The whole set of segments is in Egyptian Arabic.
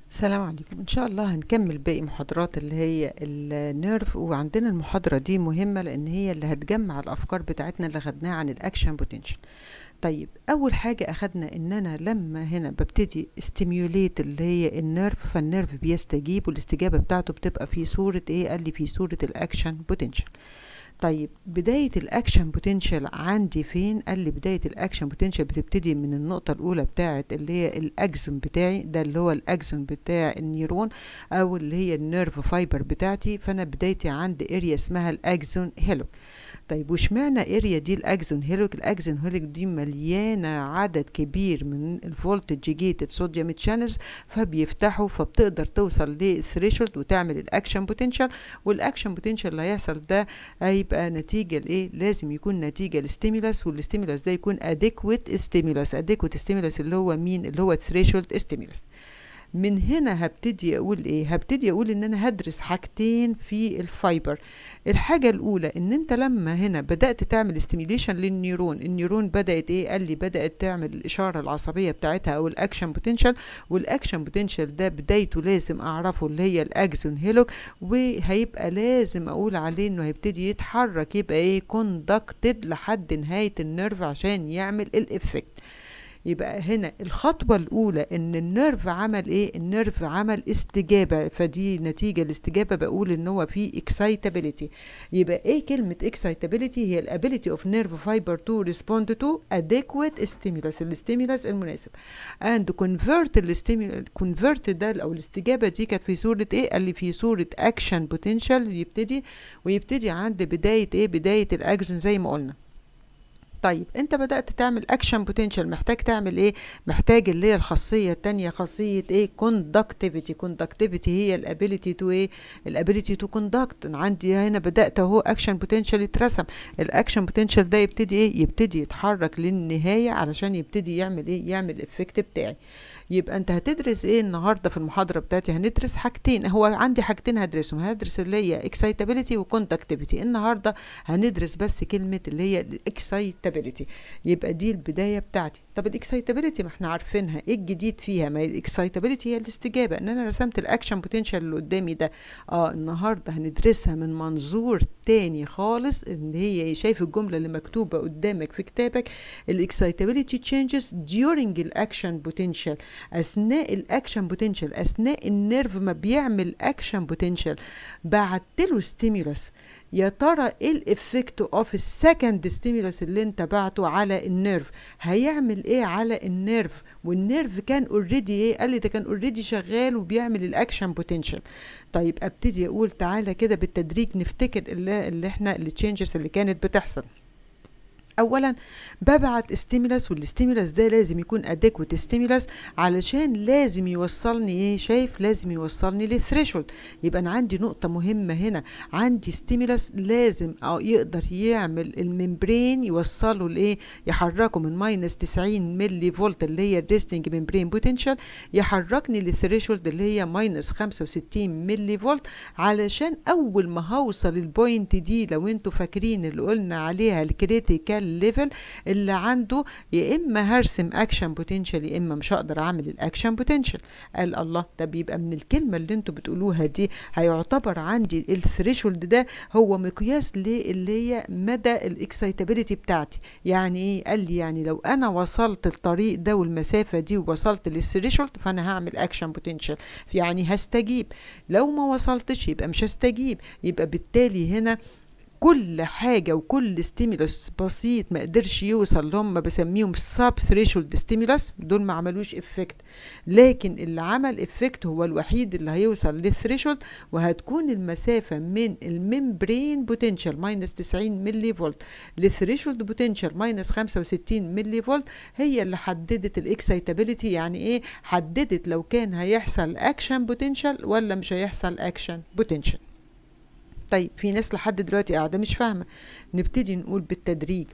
السلام عليكم ان شاء الله هنكمل باقي محاضرات اللي هي النيرف وعندنا المحاضرة دي مهمة لان هي اللي هتجمع الافكار بتاعتنا اللي خدناها عن الاكشن بوتنشال طيب اول حاجة اخدنا ان انا لما هنا ببتدي استيميوليت اللي هي النيرف فالنيرف بيستجيب والاستجابة بتاعته بتبقى في صورة ايه قال لي في صورة الاكشن بوتنشال طيب بداية الأكشن بوتنشال عندي فين؟ قال لي بداية الأكشن بوتنشال بتبتدي من النقطة الأولى بتاعة اللي هي الأكزون بتاعي ده اللي هو الأكزون بتاع النيرون أو اللي هي النيرف فايبر بتاعتي فأنا بدايتي عند اريا اسمها الأكزون هيلوك طيب واشمعنى اريا دي الاكزون هيلوك الاكزون هيلوك دي مليانه عدد كبير من الفولتج جيتد صوديوم تشانلز فبيفتحوا فبتقدر توصل للثريشولد وتعمل الاكشن بوتنشال والاكشن بوتنشال اللي هيحصل ده هيبقى نتيجه لايه لازم يكون نتيجه للستيمولس والستيمولس ده يكون اديكويت ستيمولس اديكويت ستيمولس اللي هو مين اللي هو الثريشولد ستيمولس من هنا هبتدي اقول ايه هبتدي اقول ان انا هدرس حاجتين في الفايبر الحاجة الاولى ان انت لما هنا بدأت تعمل ستيميليشن للنيرون النيرون بدأت ايه قال لي بدأت تعمل الاشارة العصبية بتاعتها او الاكشن بوتنشال والاكشن بوتنشال ده بدايته لازم اعرفه اللي هي الاكزون هيلوك وهيبقى لازم اقول عليه انه هيبتدي يتحرك يبقى ايه كوندكتد لحد نهاية النيرف عشان يعمل الافكت يبقى هنا الخطوة الأولى إن النيرف عمل إيه؟ النيرف عمل استجابة فدي نتيجة الاستجابة بقول إن هو في excitability يبقى إيه كلمة excitability هي ال ability of nerve fiber to respond to adequate stimulus الستيمولس المناسب and convert الستيمولس convert ده أو الاستجابة دي كانت في صورة إيه؟ قال لي في صورة action potential يبتدي ويبتدي عند بداية إيه؟ بداية الأكشن زي ما قلنا طيب انت بدأت تعمل اكشن بوتنشال محتاج تعمل ايه محتاج اللي هي الخاصية التانية خاصية ايه كوندكتيفيتي كوندكتيفيتي هي الابيليتي تو ايه الابيليتي تو كوندكت عندي هنا بدأت اهو اكشن بوتنشال اترسم الاكشن بوتنشال ده يبتدي ايه يبتدي يتحرك للنهاية علشان يبتدي يعمل ايه يعمل الافكت بتاعي يبقى انت هتدرس ايه النهارده في المحاضره بتاعتي هندرس حاجتين هو عندي حاجتين هدرسهم هدرس اللي هي اكسايتابيليتي وكونتاكتيفيتي النهارده هندرس بس كلمه اللي هي الاكسايتابيليتي يبقى دي البدايه بتاعتي طب الاكسايتابيليتي ما احنا عارفينها ايه الجديد فيها ما الاكسايتابيليتي هي الاستجابه ان انا رسمت الاكشن بوتنشال اللي قدامي ده اه النهارده هندرسها من منظور تاني خالص ان هي شايف الجمله اللي مكتوبه قدامك في كتابك الاكسايتابيليتي تشينجز during الاكشن بوتنشال اثناء الاكشن بوتنشال اثناء النيرف ما بيعمل اكشن بوتنشال بعت له ستيمولس يا ترى ايه الافكت اوف السكند ستيمولس اللي انت بعته على النيرف هيعمل ايه على النيرف والنيرف كان اوريدي ايه قال لي ده كان اوريدي شغال وبيعمل الاكشن بوتنشال طيب ابتدي اقول تعالى كده بالتدريج نفتكر اللي, اللي احنا التشينجز اللي كانت بتحصل اولا ببعت ستيمولس والستيمولس ده لازم يكون اديكوت ستيمولس علشان لازم يوصلني ايه شايف لازم يوصلني للثريشولد يبقى انا عندي نقطه مهمه هنا عندي ستيمولس لازم أو يقدر يعمل الممبرين يوصله لايه يحركه من ماينس 90 ملي فولت اللي هي الريستنج ممبرين بوتنشال يحركني للثريشولد اللي هي ماينس 65 ملي فولت علشان اول ما هوصل البوينت دي لو انتوا فاكرين اللي قلنا عليها الكريتيكال الليفل اللي عنده يا اما هرسم اكشن بوتنشال يا اما مش هقدر اعمل الاكشن بوتنشال قال الله ده بيبقى من الكلمه اللي انتوا بتقولوها دي هيعتبر عندي الثريشولد ده هو مقياس اللي هي مدى الاكسايتابيليتي بتاعتي يعني ايه قال لي يعني لو انا وصلت الطريق ده والمسافه دي ووصلت للثريشولد فانا هعمل اكشن بوتنشال يعني هستجيب لو ما وصلتش يبقى مش هستجيب يبقى بالتالي هنا كل حاجه وكل ستيمولس بسيط ما قدرش يوصل اللي هم بسميهم سب ثريشولد ستيمولس دول ما عملوش افكت لكن اللي عمل افكت هو الوحيد اللي هيوصل للثريشولد وهتكون المسافه من الممبرين بوتنشال ماينس 90 ملي فولت للثريشولد بوتنشال ماينس 65 ملي فولت هي اللي حددت الاكسايتابيليتي يعني ايه حددت لو كان هيحصل اكشن بوتنشال ولا مش هيحصل اكشن بوتنشال طيب في ناس لحد دلوقتي قاعدة مش فاهمة نبتدي نقول بالتدريج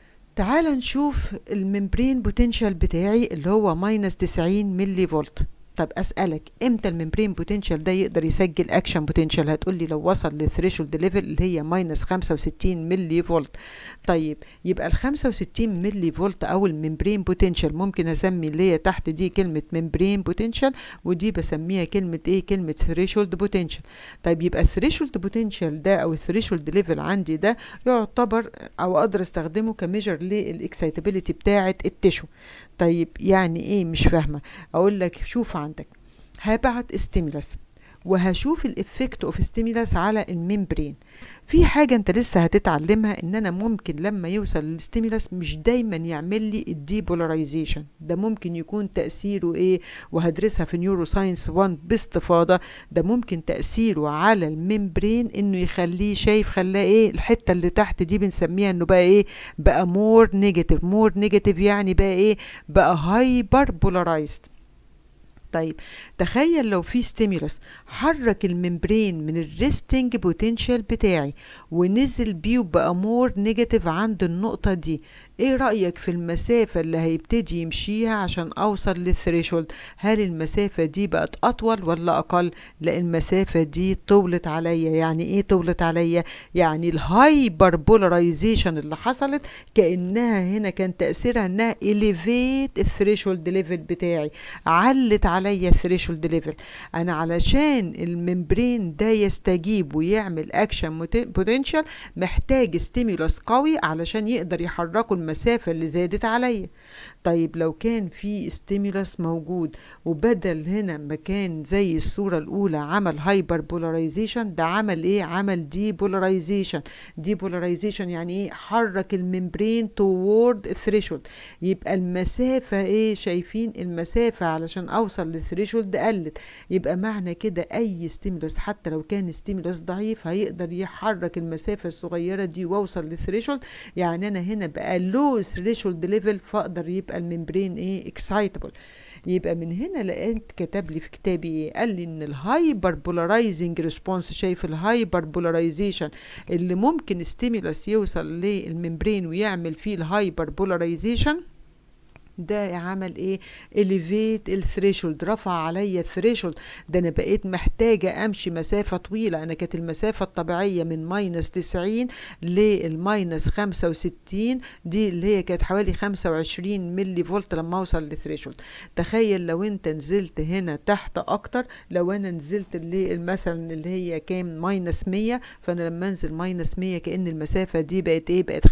تعال نشوف الممبرين بوتنشال بتاعي اللي هو ماينس 90 ملي فولت طب اسالك امتى الممبرين بوتنشال ده يقدر يسجل اكشن بوتنشال هتقول لي لو وصل للثريشولد ليفل اللي هي ماينس 65 ملي فولت طيب يبقى ال 65 ملي فولت او الممبرين بوتنشال ممكن اسمي اللي هي تحت دي كلمه ممبرين بوتنشال ودي بسميها كلمه ايه كلمه ثريشولد بوتنشال طيب يبقى الثريشولد بوتنشال ده او الثريشولد ليفل عندي ده يعتبر او اقدر استخدمه كميجر للاكسايتابيليتي بتاعه التشو طيب يعني ايه مش فاهمه اقول لك شوف عندك هبعت ستيمولس وهشوف الافكت اوف ستيمولس على الممبرين في حاجة انت لسه هتتعلمها ان انا ممكن لما يوصل للستيمولس مش دايما يعمل لي الديبولاريزيشن ده ممكن يكون تأثيره ايه وهدرسها في نيورو ساينس 1 باستفاضة ده ممكن تأثيره على الممبرين انه يخليه شايف خلاه ايه الحتة اللي تحت دي بنسميها انه بقى ايه بقى مور نيجاتيف مور نيجاتيف يعني بقى ايه بقى هايبر بولارايزد طيب تخيل لو في ستيمولس حرك الممبرين من الريستنج بوتنشال بتاعي ونزل بيه وبقى مور نيجاتيف عند النقطة دي ايه رأيك في المسافة اللي هيبتدي يمشيها عشان اوصل للثريشولد هل المسافة دي بقت اطول ولا اقل لا المسافة دي طولت عليا يعني ايه طولت عليا يعني الهايبر بولاريزيشن اللي حصلت كأنها هنا كان تأثيرها انها elevate الثريشولد ليفل بتاعي علت عليا الثريشولد ليفل انا علشان الممبرين ده يستجيب ويعمل اكشن بوتنشال محتاج ستيمولس قوي علشان يقدر يحركه المسافة اللي زادت عليا طيب لو كان في ستيمولس موجود وبدل هنا مكان زي الصورة الأولى عمل هايبر بولاريزيشن ده عمل إيه؟ عمل دي بولاريزيشن دي بولاريزيشن يعني إيه؟ حرك الممبرين توورد الثريشولد يبقى المسافة إيه؟ شايفين المسافة علشان أوصل للثريشولد قلت يبقى معنى كده أي ستيمولس حتى لو كان ستيمولس ضعيف هيقدر يحرك المسافة الصغيرة دي وأوصل للثريشولد يعني أنا هنا بقى لو ثريشولد ليفل فأقدر يبقى الممبرين ايه اكسايتبل يبقى من هنا لقيت كتب لي في كتابي ايه قال لي ان الهايبر بولارايزنج ريسبونس شايف الهايبر بولارايزيشن اللي ممكن ستيمولس يوصل للممبرين ويعمل فيه الهايبر بولارايزيشن ده عمل ايه elevate الثريشولد رفع عليا الثريشولد ده انا بقيت محتاجة امشي مسافة طويلة انا كانت المسافة الطبيعية من ماينس 90 للماينس 65 دي اللي هي كانت حوالي 25 ملي فولت لما اوصل للثريشولد تخيل لو انت نزلت هنا تحت اكتر لو انا نزلت اللي مثلا اللي هي كام ماينس 100 فانا لما انزل ماينس 100 كأن المسافة دي بقت ايه بقت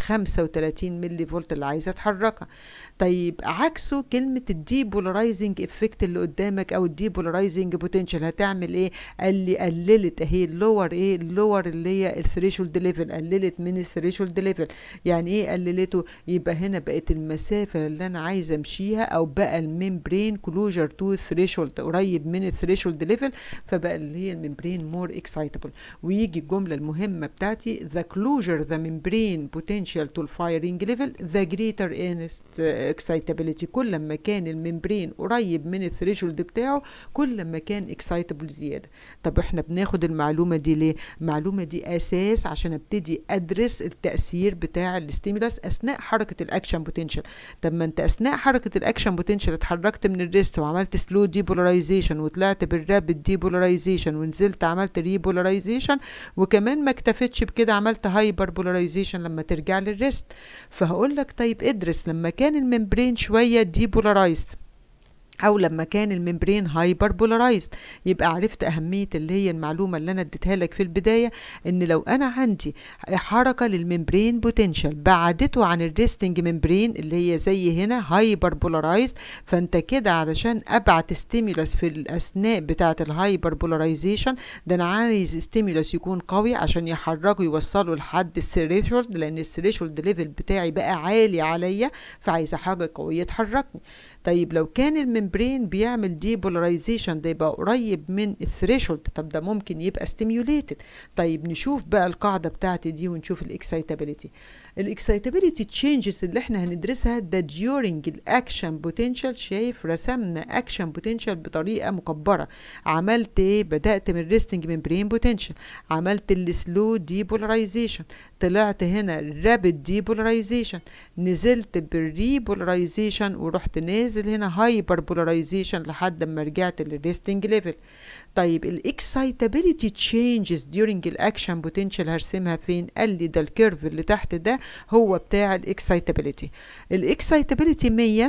35 ملي فولت اللي عايزة اتحركها طيب عكسه كلمة الديبولارايزنج افكت اللي قدامك او الديبولارايزنج بوتنشال هتعمل ايه قال لي قللت اهي اللور ايه اللور اللي هي الثريشولد ليفل قللت من الثريشولد ليفل يعني ايه قللته يبقى هنا بقت المسافة اللي انا عايزة امشيها او بقى الممبرين كلوجر تو ثريشولد قريب من الثريشولد ليفل فبقى اللي هي الممبرين مور اكسايتبل ويجي الجملة المهمة بتاعتي the closure the membrane potential to firing level the greater excitability كل ما كان الممبرين قريب من الثريشولد بتاعه كل ما كان اكسايتبل زياده طب احنا بناخد المعلومه دي ليه المعلومه دي اساس عشان ابتدي ادرس التاثير بتاع الستيمولاس اثناء حركه الاكشن بوتنشال طب ما انت اثناء حركه الاكشن بوتنشال اتحركت من الريست وعملت سلو ديبولاريزيشن وطلعت بالرابid ديبولاريزيشن ونزلت عملت ريبولاريزيشن وكمان ما اكتفتش بكده عملت هايبر بولاريزيشن لما ترجع للريست فهقول لك طيب ادرس لما كان الممبرين شويه ديبولارايزد او لما كان الممبرين هايبر بولارايزد يبقى عرفت اهميه اللي هي المعلومه اللي انا اديتها لك في البدايه ان لو انا عندي حركه للممبرين بوتنشال بعدته عن الريستنج ممبرين اللي هي زي هنا هايبر بولارايزد فانت كده علشان ابعت ستيمولس في الاثناء بتاعه الهايبر بولارايزيشن ده انا عايز ستيمولس يكون قوي عشان يحركه يوصله لحد الثريشولد لان الثريشولد ليفل بتاعي بقى عالي عليا فعايزه حاجه قويه تحركني طيب لو كان الممبرين بيعمل ديبولاريزيشن ده يبقى قريب من الثريشولد طب ده ممكن يبقى ستيميوليتد طيب نشوف بقى القاعده بتاعتي دي ونشوف الاكسايتابيليتي الاكسايتابيليتي تشينجز اللي احنا هندرسها ده during الاكشن بوتنشال شايف رسمنا اكشن بوتنشال بطريقه مكبره عملت ايه بدات من ريستنج من برين بوتنشال عملت السلو ديبولاريزيشن طلعت هنا رابid ديبولاريزيشن نزلت بالريبولاريزيشن ورحت نازل هنا هايبر بولاريزيشن لحد ما رجعت للريستنج ليفل طيب الاكسايتابيليتي تشينجز during الاكشن بوتنشال هرسمها فين قال لي ده الكيرف اللي تحت ده هو بتاع الاكسايتابيليتي الاكسايتابيليتي 100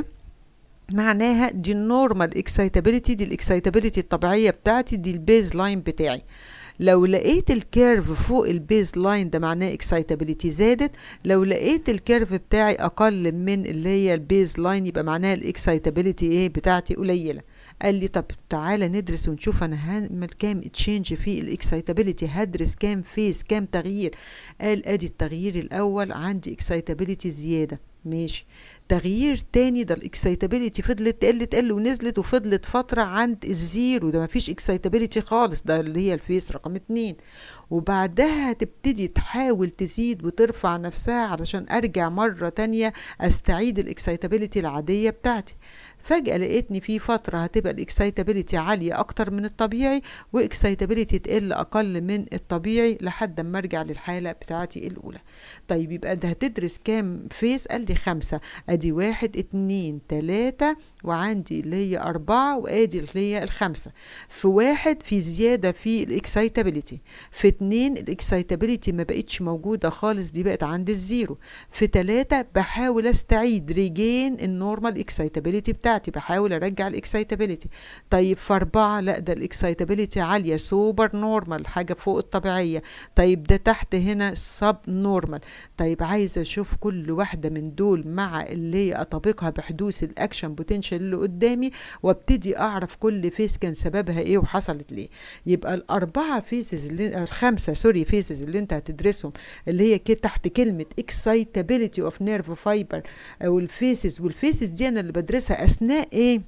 معناها دي النورمال اكسايتابيليتي دي الاكسايتابيليتي الطبيعيه بتاعتي دي البيز لاين بتاعي لو لقيت الكيرف فوق البيز لاين ده معناه اكسايتابيليتي زادت لو لقيت الكيرف بتاعي اقل من اللي هي البيز لاين يبقى معناها الاكسايتابيليتي ايه بتاعتي قليله قال لي طب تعالى ندرس ونشوف انا هعمل كام تشينج في الاكسايتابيليتي هدرس كام فيس كام تغيير قال ادي التغيير الاول عندي اكسايتابيليتي زياده ماشي تغيير تاني ده الاكسايتابيليتي فضلت تقل تقل ونزلت وفضلت فترة عند الزيرو ده مفيش اكسايتابيليتي خالص ده اللي هي الفيس رقم اتنين وبعدها تبتدي تحاول تزيد وترفع نفسها علشان ارجع مرة تانية استعيد الاكسايتابيليتي العادية بتاعتي فجأة لقيتني في فترة هتبقى الاكسايتابيليتي عالية أكتر من الطبيعي واكسايتابيليتي تقل أقل من الطبيعي لحد ما أرجع للحالة بتاعتي الأولى طيب يبقى ده هتدرس كام فيس قال لي خمسة أدي واحد اتنين تلاتة وعندي اللي هي أربعة وأدي اللي هي الخمسة في واحد في زيادة في الاكسايتابيليتي في اتنين الاكسايتابيليتي ما بقتش موجودة خالص دي بقت عند الزيرو في تلاتة بحاول استعيد ريجين النورمال اكسايتابيليتي بتاعتي بحاول ارجع الاكسايتابيليتي طيب في أربعة لا ده الاكسايتابيليتي عالية سوبر نورمال حاجة فوق الطبيعية طيب ده تحت هنا سب نورمال طيب عايزة أشوف كل واحدة من دول مع اللي هي أطابقها بحدوث الأكشن بوتنشال اللي قدامي وابتدي أعرف كل فيس كان سببها إيه وحصلت ليه يبقى الأربعة فيسز اللي الخمسة سوري فيسز اللي أنت هتدرسهم اللي هي كده تحت كلمة excitability of nerve fiber أو الفيسز والفيسز دي أنا اللي بدرسها أثناء إيه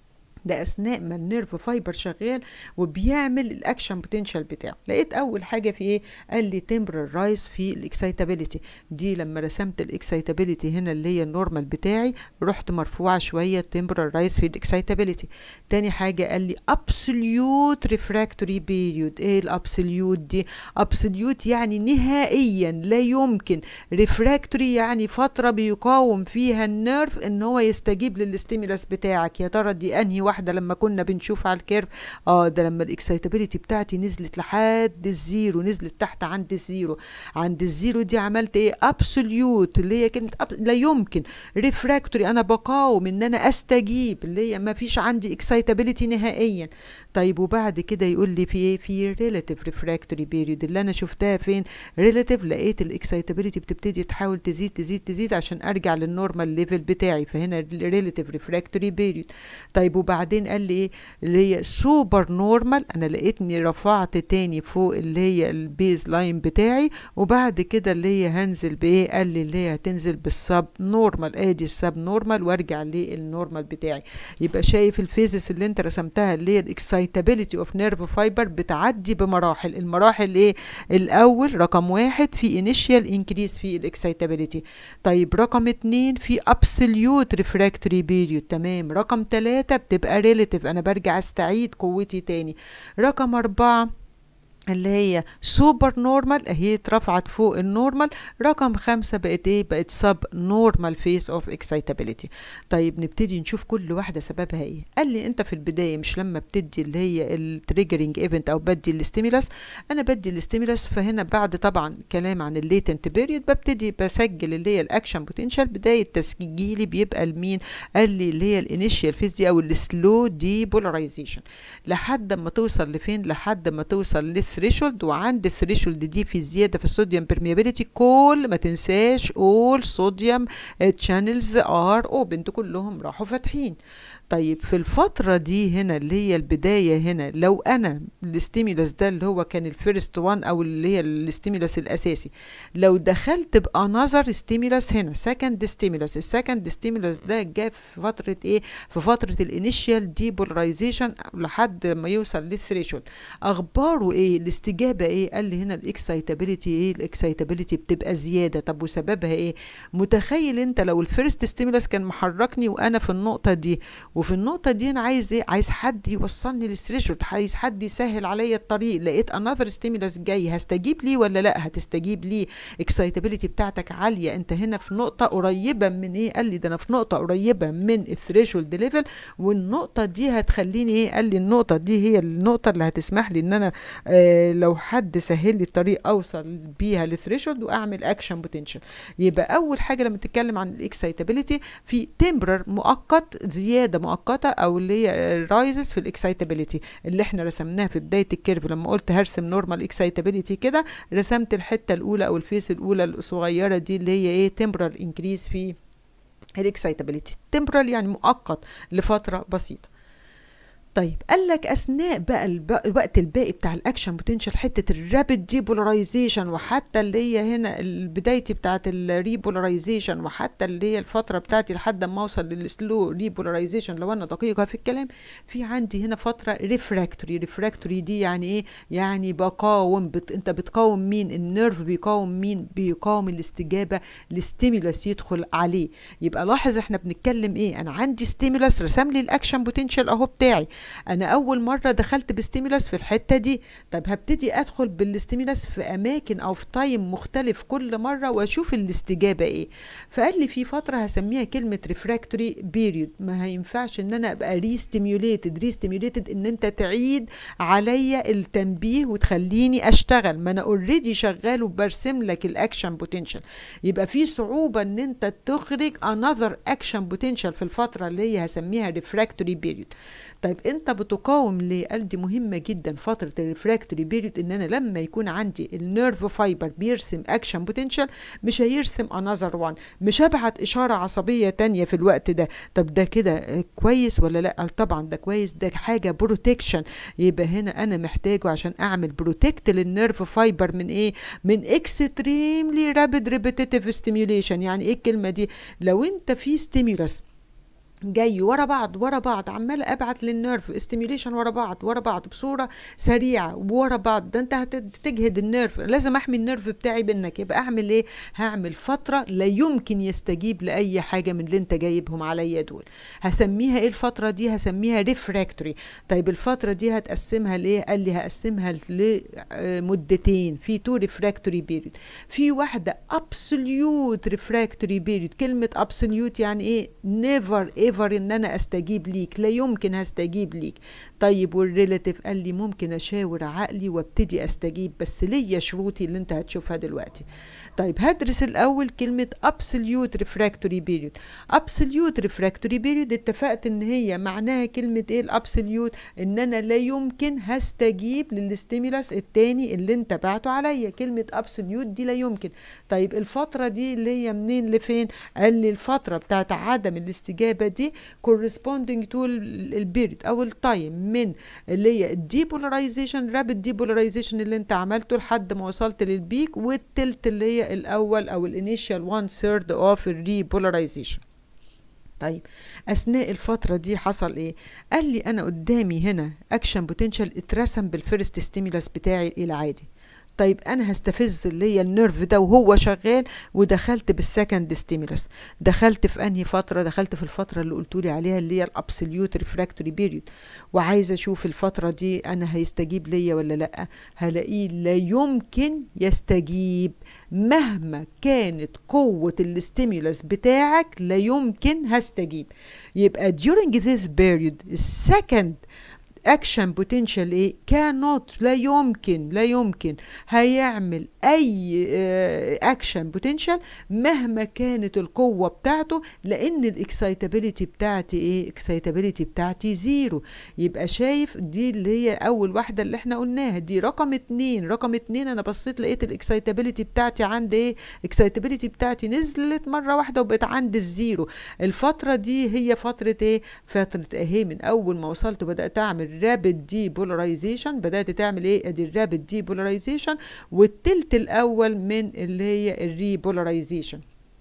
ده اثناء ما النيرف فايبر شغال وبيعمل الاكشن بوتنشال بتاعه لقيت اول حاجه في ايه قال لي تمبرال رايز في الاكسايتابيليتي دي لما رسمت الاكسايتابيليتي هنا اللي هي النورمال بتاعي رحت مرفوعه شويه تمبرال رايز في الاكسايتابيليتي تاني حاجه قال لي ابسوليوت ريفراكتوري بيريود ايه الابسوليوت دي ابسوليوت يعني نهائيا لا يمكن ريفراكتوري يعني فتره بيقاوم فيها النيرف ان هو يستجيب للاستيمولاس بتاعك يا ترى دي انهي واحده لما كنا بنشوف على الكيرف اه ده لما الاكسايتابيليتي بتاعتي نزلت لحد الزيرو نزلت تحت عند الزيرو عند الزيرو دي عملت ايه ابسوليوت اللي هي كلمه أب... لا يمكن ريفراكتوري انا بقاوم ان انا استجيب اللي هي ما فيش عندي اكسايتابيليتي نهائيا طيب وبعد كده يقول لي في ايه في ريلاتيف ريفراكتوري بيريود اللي انا شفتها فين ريلاتيف لقيت الاكسايتابيليتي بتبتدي تحاول تزيد تزيد تزيد عشان ارجع للنورمال ليفل بتاعي فهنا ريلاتيف ريفراكتوري بيريود طيب وبعدين قال لي ايه اللي هي سوبر نورمال انا لقيتني رفعت تاني فوق اللي هي البيز لاين بتاعي وبعد كده اللي هي هنزل بايه قال لي اللي هي هتنزل بالسب نورمال ادي السب نورمال وارجع للنورمال بتاعي يبقى شايف الفيزس اللي انت رسمتها اللي هي الاكسايتابيليتي اوف نيرف فايبر بتعدي بمراحل المراحل ايه الاول رقم واحد في انيشيال انكريس في الاكسايتابيليتي طيب رقم اتنين في ابسوليوت ريفراكتوري بيريود تمام رقم تلاتة بتبقى ريليتيف انا برجع استعيد قوتي تاني رقم اربعة اللي هي سوبر نورمال اهي اترفعت فوق النورمال رقم خمسة بقت ايه بقت سب نورمال فيس اوف اكسايتابيليتي طيب نبتدي نشوف كل واحدة سببها ايه قال لي انت في البداية مش لما بتدي اللي هي التريجرنج ايفنت او بدي الاستيمولاس انا بدي الاستيمولاس فهنا بعد طبعا كلام عن الليتنت بيريود ببتدي بسجل اللي هي الاكشن بوتنشال بداية تسجيلي بيبقى لمين قال لي اللي هي الانيشيال فيس دي او السلو دي بولاريزيشن لحد ما توصل لفين لحد ما توصل للث ثريشولد وعند الثريشولد دي في زياده في الصوديوم بيرميابيليتي كل ما تنساش اول صوديوم تشانلز ار اوبن كلهم راحوا فاتحين طيب في الفترة دي هنا اللي هي البداية هنا لو أنا الاستيمولاس ده اللي هو كان الفيرست وان أو اللي هي الاستيمولاس الأساسي لو دخلت بأنظر ستيمولاس هنا سكند ستيمولاس السكند ستيمولاس ده جاء في فترة إيه؟ في فترة الانيشيال ديبولرايزيشن لحد ما يوصل للثريشولد أخباره إيه؟ الاستجابه ايه قال لي هنا الاكسايتابيليتي ايه الاكسايتابيليتي بتبقى زياده طب وسببها ايه متخيل انت لو الفيرست ستيمولس كان محركني وانا في النقطه دي وفي النقطه دي انا عايز ايه عايز حد يوصلني للثريشولد عايز حد يسهل عليا الطريق لقيت انذر ستيمولس جاي هستجيب ليه ولا لا هتستجيب ليه اكسايتابيليتي بتاعتك عاليه انت هنا في نقطه قريبه من ايه قال لي ده انا في نقطه قريبه من الثريشولد ليفل والنقطه دي هتخليني ايه قال لي النقطه دي هي النقطه اللي هتسمح لي ان انا آه لو حد سهل لي الطريق اوصل بيها للثريشولد واعمل اكشن بوتنشال يبقى اول حاجه لما تتكلم عن الاكسايتابيليتي في تمبرر مؤقت زياده مؤقته او اللي هي رايزز في الاكسايتابيليتي اللي احنا رسمناها في بدايه الكيرف لما قلت هرسم نورمال اكسايتابيليتي كده رسمت الحته الاولى او الفيس الاولى الصغيره دي اللي هي ايه تمبرر انكريز في الاكسايتابيليتي تمبرال يعني مؤقت لفتره بسيطه طيب قال لك اثناء بقى الوقت الباقي بتاع الاكشن بوتنشال حته الرابid ديبولاريزيشن وحتى اللي هي هنا بدايتي بتاعت الريبولاريزيشن وحتى اللي هي الفتره بتاعتي لحد ما اوصل للسلو ريبولاريزيشن لو انا دقيقه في الكلام في عندي هنا فتره ريفراكتوري ريفراكتوري دي يعني ايه يعني بقاوم بت انت بتقاوم مين النيرف بيقاوم مين بيقاوم الاستجابه لستيمولس يدخل عليه يبقى لاحظ احنا بنتكلم ايه انا عندي ستيمولس رسم لي الاكشن بوتنشال اهو بتاعي انا اول مره دخلت بستيمولس في الحته دي طب هبتدي ادخل بالستيمولس في اماكن او في تايم مختلف كل مره واشوف الاستجابه ايه فقال لي في فتره هسميها كلمه ريفراكتوري بيريود ما هينفعش ان انا ابقى ريستيميوليتد ريستيميوليتد ان انت تعيد عليا التنبيه وتخليني اشتغل ما انا اوريدي شغال وبرسم لك الاكشن بوتنشال يبقى في صعوبه ان انت تخرج انذر اكشن بوتنشال في الفتره اللي هي هسميها ريفراكتوري بيريود طيب انت بتقاوم ليه قال دي مهمه جدا فتره الريفراكتوري بيريود ان انا لما يكون عندي النيرف فايبر بيرسم اكشن بوتنشال مش هيرسم انذر وان مش هبعت اشاره عصبيه تانية في الوقت ده طب ده كده كويس ولا لا قال طبعا ده كويس ده حاجه بروتكشن يبقى هنا انا محتاجه عشان اعمل بروتكت للنيرف فايبر من ايه من اكستريملي رابيد ريبيتيتيف ستيميوليشن يعني ايه الكلمه دي لو انت في ستيمولس جاي ورا بعض ورا بعض عمال ابعت للنيرف استيميوليشن ورا بعض ورا بعض بصوره سريعه ورا بعض ده انت هتجهد النيرف لازم احمي النيرف بتاعي منك يبقى اعمل ايه هعمل فتره لا يمكن يستجيب لاي حاجه من اللي انت جايبهم عليا دول هسميها ايه الفتره دي هسميها ريفراكتوري طيب الفتره دي هتقسمها ليه قال لي هقسمها لمدتين في تو ريفراكتوري بيريود في واحده ابسوليوت ريفراكتوري بيريود كلمه ابسوليوت يعني ايه نيفر ايفر ان انا استجيب ليك لا يمكن هستجيب ليك طيب والريلاتيف قال لي ممكن اشاور عقلي وابتدي استجيب بس ليا شروطي اللي انت هتشوفها دلوقتي طيب هدرس الاول كلمه absolute refractory period absolute refractory period اتفقت ان هي معناها كلمه ايه الابسوليوت ان انا لا يمكن هستجيب للستيمولاس التاني اللي انت بعته عليا كلمه absolute دي لا يمكن طيب الفتره دي اللي هي منين لفين قال لي الفتره بتاعت عدم الاستجابه دي corresponding to البيريد او التايم من اللي هي الديبولاريزيشن رابid ديبولاريزيشن اللي انت عملته لحد ما وصلت للبيك والتلت اللي هي الاول او الانيشال 1 ثيرد اوف الريبولاريزيشن طيب اثناء الفتره دي حصل ايه قال لي انا قدامي هنا اكشن بوتنشال اترسم بالفيرست ستيمولس بتاعي العادي طيب انا هستفز اللي هي النيرف ده وهو شغال ودخلت بالسكند ستيمولس دخلت في انهي فتره دخلت في الفتره اللي قلت لي عليها اللي هي الابسوليوت ريفراكتوري بيريود وعايزه اشوف الفتره دي انا هيستجيب ليا ولا لا هلاقيه لا يمكن يستجيب مهما كانت قوه الاستيمولس بتاعك لا يمكن هستجيب يبقى during this period السكند اكشن بوتنشال ايه كانوت لا يمكن لا يمكن هيعمل اي اكشن بوتنشال مهما كانت القوه بتاعته لان الاكسايتابيليتي بتاعتي ايه اكسايتابيليتي بتاعتي زيرو يبقى شايف دي اللي هي اول واحده اللي احنا قلناها دي رقم اتنين رقم اتنين انا بصيت لقيت الاكسايتابيليتي بتاعتي عند ايه اكسايتابيليتي بتاعتي نزلت مره واحده وبقت عند الزيرو الفتره دي هي فتره ايه فتره اهي من اول ما وصلت وبدات اعمل رابid ديبولاريزيشن بدات تعمل ايه ادي الرابid ديبولاريزيشن والتلت الاول من اللي هي الريبولاريزيشن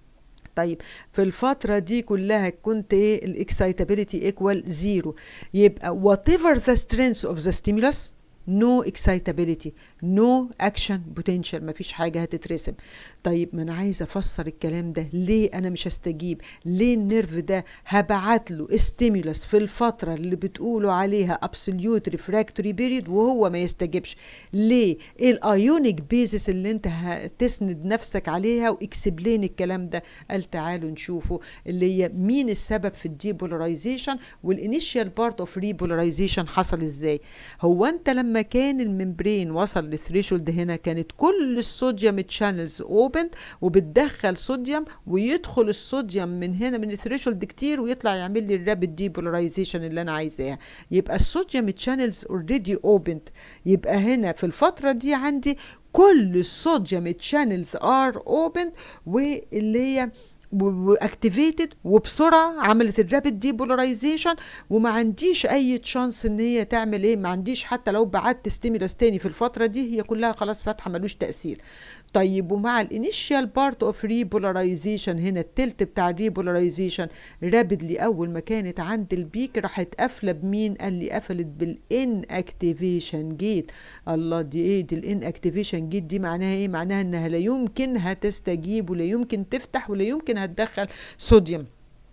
طيب في الفترة دي كلها كنت ايه الاكسايتابيليتي ايكوال زيرو يبقى whatever the strength of the stimulus نو اكسايتابيليتي نو اكشن بوتنشال مفيش حاجه هتترسم طيب ما انا عايزه افسر الكلام ده ليه انا مش هستجيب ليه النيرف ده هبعت له ستيمولس في الفتره اللي بتقولوا عليها ابسوليوت ريفراكتوري بيريد وهو ما يستجيبش ليه ايه الايونيك بيزس اللي انت هتسند نفسك عليها واكسبلين الكلام ده قال تعالوا نشوفوا اللي هي مين السبب في الديبولاريزيشن والانيشال بارت اوف ريبولاريزيشن حصل ازاي هو انت لما كان الممبرين وصل للثريشولد هنا كانت كل الصوديوم تشانلز اوبن وبتدخل صوديوم ويدخل الصوديوم من هنا من الثريشولد كتير ويطلع يعمل لي الرابid ديبولاريزيشن اللي انا عايزاها يبقى الصوديوم تشانلز اوريدي اوبند يبقى هنا في الفتره دي عندي كل الصوديوم تشانلز ار اوبن واللي هي واكتيفيتد وبسرعه عملت الرابid ديبولاريزيشن وما عنديش اي تشانس ان هي تعمل ايه ما عنديش حتى لو بعت ستيمولس تاني في الفتره دي هي كلها خلاص فاتحه ملوش تاثير طيب ومع الانيشال بارت اوف ريبولاريزيشن هنا التلت بتاع الريبولاريزيشن رابيدلي اول ما كانت عند البيك راحت قافله بمين قال لي قفلت بالان اكتيفيشن جيت الله دي ايه دي الان اكتيفيشن جيت دي معناها ايه معناها انها لا يمكن هتستجيب ولا يمكن تفتح ولا يمكن هتدخل صوديوم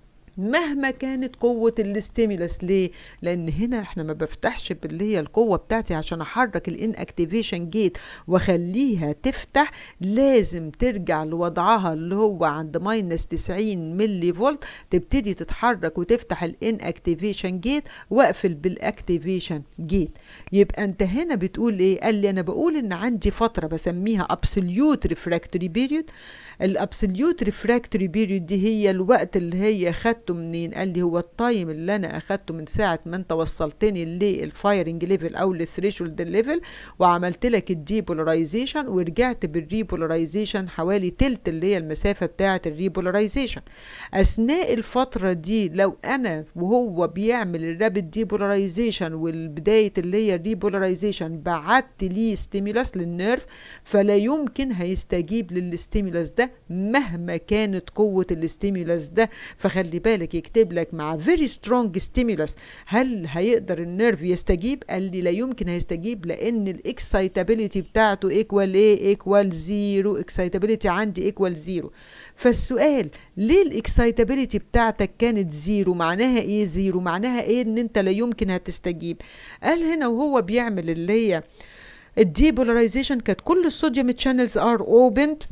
مهما كانت قوة الاستيمولس ليه؟ لأن هنا احنا ما بفتحش باللي هي القوة بتاعتي عشان أحرك الان اكتيفيشن جيت وأخليها تفتح لازم ترجع لوضعها اللي هو عند ماينس 90 ملي فولت تبتدي تتحرك وتفتح الان اكتيفيشن جيت واقفل بالاكتيفيشن جيت يبقى أنت هنا بتقول إيه؟ قال لي أنا بقول إن عندي فترة بسميها absolute refractory period الابسوليوت ريفراكتوري بيريود دي هي الوقت اللي هي خدته منين قال لي هو التايم اللي انا اخدته من ساعه ما انت وصلتني للفايرنج ليفل او للثريشولد ليفل وعملت لك الديبولاريزيشن ورجعت بالريبولاريزيشن حوالي تلت اللي هي المسافه بتاعه الريبولاريزيشن اثناء الفتره دي لو انا وهو بيعمل الرابid ديبولاريزيشن والبدايه اللي هي الريبولاريزيشن بعت ليه ستيمولاس للنيرف فلا يمكن هيستجيب للستيمولاس ده مهما كانت قوة الاستيمولاس ده فخلي بالك يكتب لك مع very strong stimulus هل هيقدر النيرف يستجيب قال لي لا يمكن هيستجيب لان الاكسايتابيليتي بتاعته ايكوال ايه ايكوال زيرو اكسايتابيليتي عندي ايكوال زيرو فالسؤال ليه الاكسايتابيليتي بتاعتك كانت زيرو معناها ايه زيرو معناها ايه ان انت لا يمكن هتستجيب قال هنا وهو بيعمل اللي هي الديبولاريزيشن كانت كل الصوديوم تشانلز ار اوبند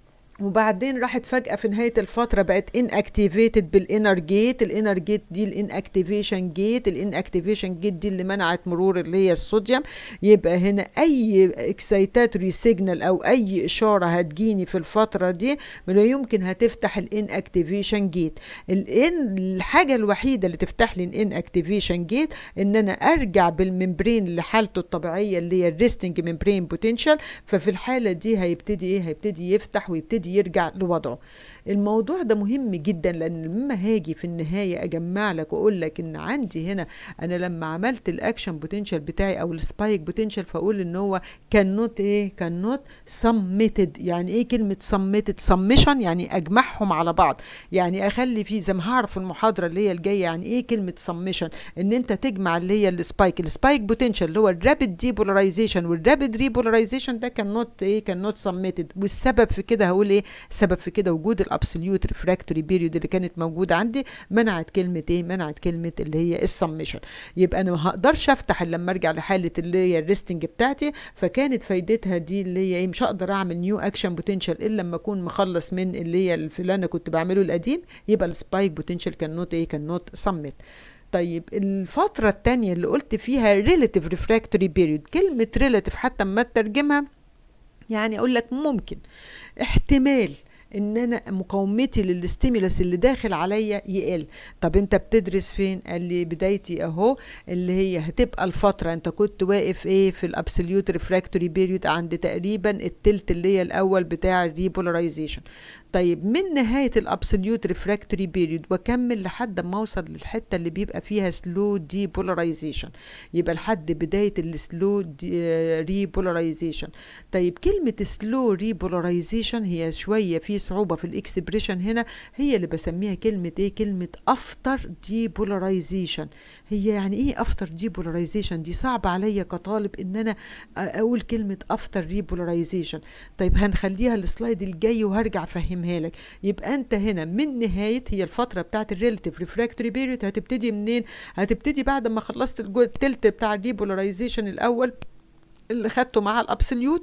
وبعدين راحت فجأة في نهاية الفترة بقت ان اكتيفيتد بالانر جيت الانر جيت دي الان اكتيفيشن جيت الان اكتيفيشن جيت دي اللي منعت مرور اللي هي الصوديوم يبقى هنا اي اكسيتاتوري سيجنال او اي اشارة هتجيني في الفترة دي لا يمكن هتفتح الان اكتيفيشن جيت الان الحاجة الوحيدة اللي تفتح لي الان اكتيفيشن جيت ان انا ارجع بالممبرين لحالته الطبيعية اللي هي الريستنج ممبرين بوتنشال ففي الحالة دي هيبتدي ايه هيبتدي يفتح ويبتدي يرجع لوضعه الموضوع ده مهم جدا لان لما هاجي في النهايه اجمع لك واقول لك ان عندي هنا انا لما عملت الاكشن بوتنشال بتاعي او السبايك بوتنشال فاقول ان هو كان نوت ايه كان نوت سميتد يعني ايه كلمه سميتد سمشن يعني اجمعهم على بعض يعني اخلي فيه زي ما هعرف في المحاضره اللي هي الجايه يعني ايه كلمه سمشن ان انت تجمع اللي هي السبايك السبايك بوتنشال اللي هو الرابيد ديبولاريزيشن والرابيد ريبولاريزيشن ده كان نوت ايه كان نوت سميتد والسبب في كده هقول ايه سبب في كده وجود الابسوليوت ريفراكتوري بيريود اللي كانت موجوده عندي منعت كلمه ايه منعت كلمه اللي هي السمشن يبقى انا ما هقدرش افتح الا لما ارجع لحاله اللي هي الريستنج بتاعتي فكانت فايدتها دي اللي هي ايه مش هقدر اعمل نيو اكشن بوتنشال الا لما اكون مخلص من اللي هي اللي انا كنت بعمله القديم يبقى السبايك بوتنشال كان نوت ايه كان نوت سمت طيب الفترة التانية اللي قلت فيها relative refractory period كلمة relative حتى ما تترجمها يعني اقول لك ممكن احتمال ان انا مقاومتي للستيمولس اللي داخل عليا يقل طب انت بتدرس فين قال لي بدايتي اهو اللي هي هتبقى الفتره انت كنت واقف ايه في الابسوليوت ريفراكتوري بيريود عند تقريبا التلت اللي هي الاول بتاع الريبولاريزيشن طيب من نهايه الابسوليوت ريفراكتوري بيريود واكمل لحد ما اوصل للحته اللي بيبقى فيها سلو ديبولاريزيشن يبقى لحد بدايه السلو ريبولاريزيشن طيب كلمه سلو ريبولاريزيشن هي شويه في صعوبه في الاكسبريشن هنا هي اللي بسميها كلمه ايه كلمه افتر ديبولاريزيشن هي يعني ايه افتر ديبولاريزيشن دي صعب عليا كطالب ان انا اقول كلمه افتر ديبولاريزيشن طيب هنخليها السلايد الجاي وهرجع افهمها لك يبقى انت هنا من نهايه هي الفتره بتاعت الريلاتيف ريفراكتوري بيريود هتبتدي منين هتبتدي بعد ما خلصت التلت بتاع الديبولاريزيشن الاول اللي خدته مع الابسوليوت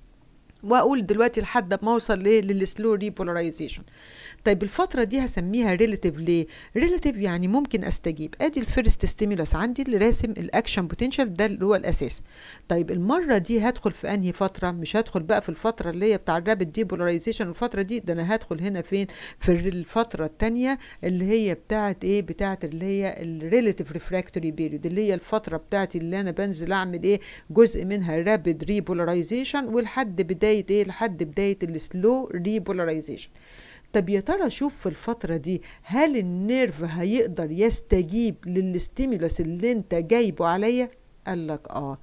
واقول دلوقتي لحد ما اوصل ليه للسلو ريبولاريزيشن طيب الفترة دي هسميها ريلاتيف ليه؟ ريلاتيف يعني ممكن استجيب ادي الفيرست ستيمولس عندي اللي راسم الاكشن بوتنشال ده اللي هو الاساس طيب المرة دي هدخل في انهي فترة؟ مش هدخل بقى في الفترة اللي هي بتاع الرابid ديبولاريزيشن الفترة دي ده انا هدخل هنا فين؟ في الفترة التانية اللي هي بتاعت ايه؟ بتاعت اللي هي الريلاتيف ريفراكتوري بيريود اللي هي الفترة بتاعتي اللي انا بنزل اعمل ايه؟ جزء منها رابid ريبولاريزيشن ولحد بداية ايه؟ لحد بداية السلو ريبولاريزيشن طب يا ترى شوف في الفترة دي هل النيرف هيقدر يستجيب للستيمولس اللي انت جايبه عليا قال لك اه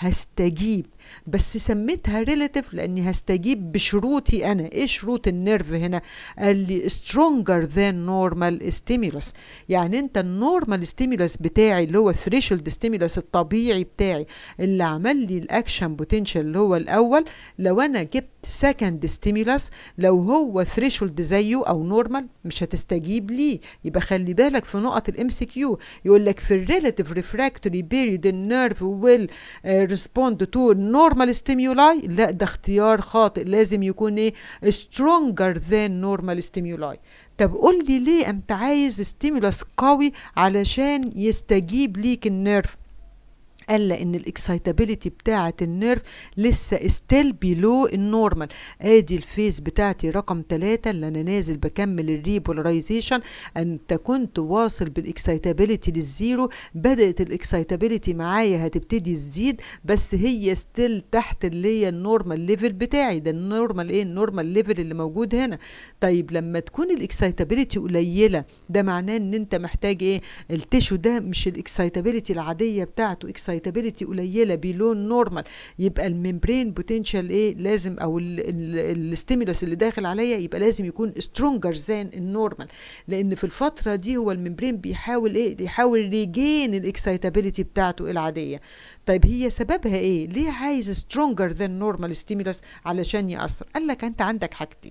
هستجيب بس سميتها ريلاتيف لاني هستجيب بشروطي انا ايه شروط النيرف هنا قال لي stronger than normal stimulus يعني انت النورمال ستيمولس بتاعي اللي هو threshold stimulus الطبيعي بتاعي اللي عمل لي الاكشن بوتنشال اللي هو الاول لو انا جبت سكند ستيمولس لو هو threshold زيه او نورمال مش هتستجيب ليه يبقى خلي بالك في نقط الام سي كيو يقول لك في الريلاتيف ريفراكتوري بيريد النيرف ويل ريسبوند تو نورمال ستيمولاي لا ده اختيار خاطئ لازم يكون ايه stronger than normal stimuli طب قول لي ليه انت عايز ستيمولس قوي علشان يستجيب ليك النيرف قال ان الاكسايتابيليتي بتاعه النيرف لسه ستيل بيلو النورمال ادي الفيز بتاعتي رقم 3 اللي انا نازل بكمل الريبولاريزيشن انت كنت واصل بالاكسايتابيليتي للزيرو بدات الاكسايتابيليتي معايا هتبتدي تزيد بس هي ستيل تحت اللي هي النورمال ليفل بتاعي ده النورمال ايه النورمال ليفل اللي موجود هنا طيب لما تكون الاكسايتابيليتي قليله ده معناه ان انت محتاج ايه التيشو ده مش الاكسايتابيليتي العاديه بتاعته اكسايتابيليتي قليله بلون نورمال يبقى الممبرين بوتنشال ايه لازم او الستيمولس اللي داخل عليا يبقى لازم يكون سترونجر ذان النورمال لان في الفتره دي هو الممبرين بيحاول ايه يحاول ريجين الاكسايتابيليتي بتاعته العاديه طيب هي سببها ايه ليه عايز سترونجر ذان نورمال ستيمولس علشان ياثر قال لك انت عندك حاجتين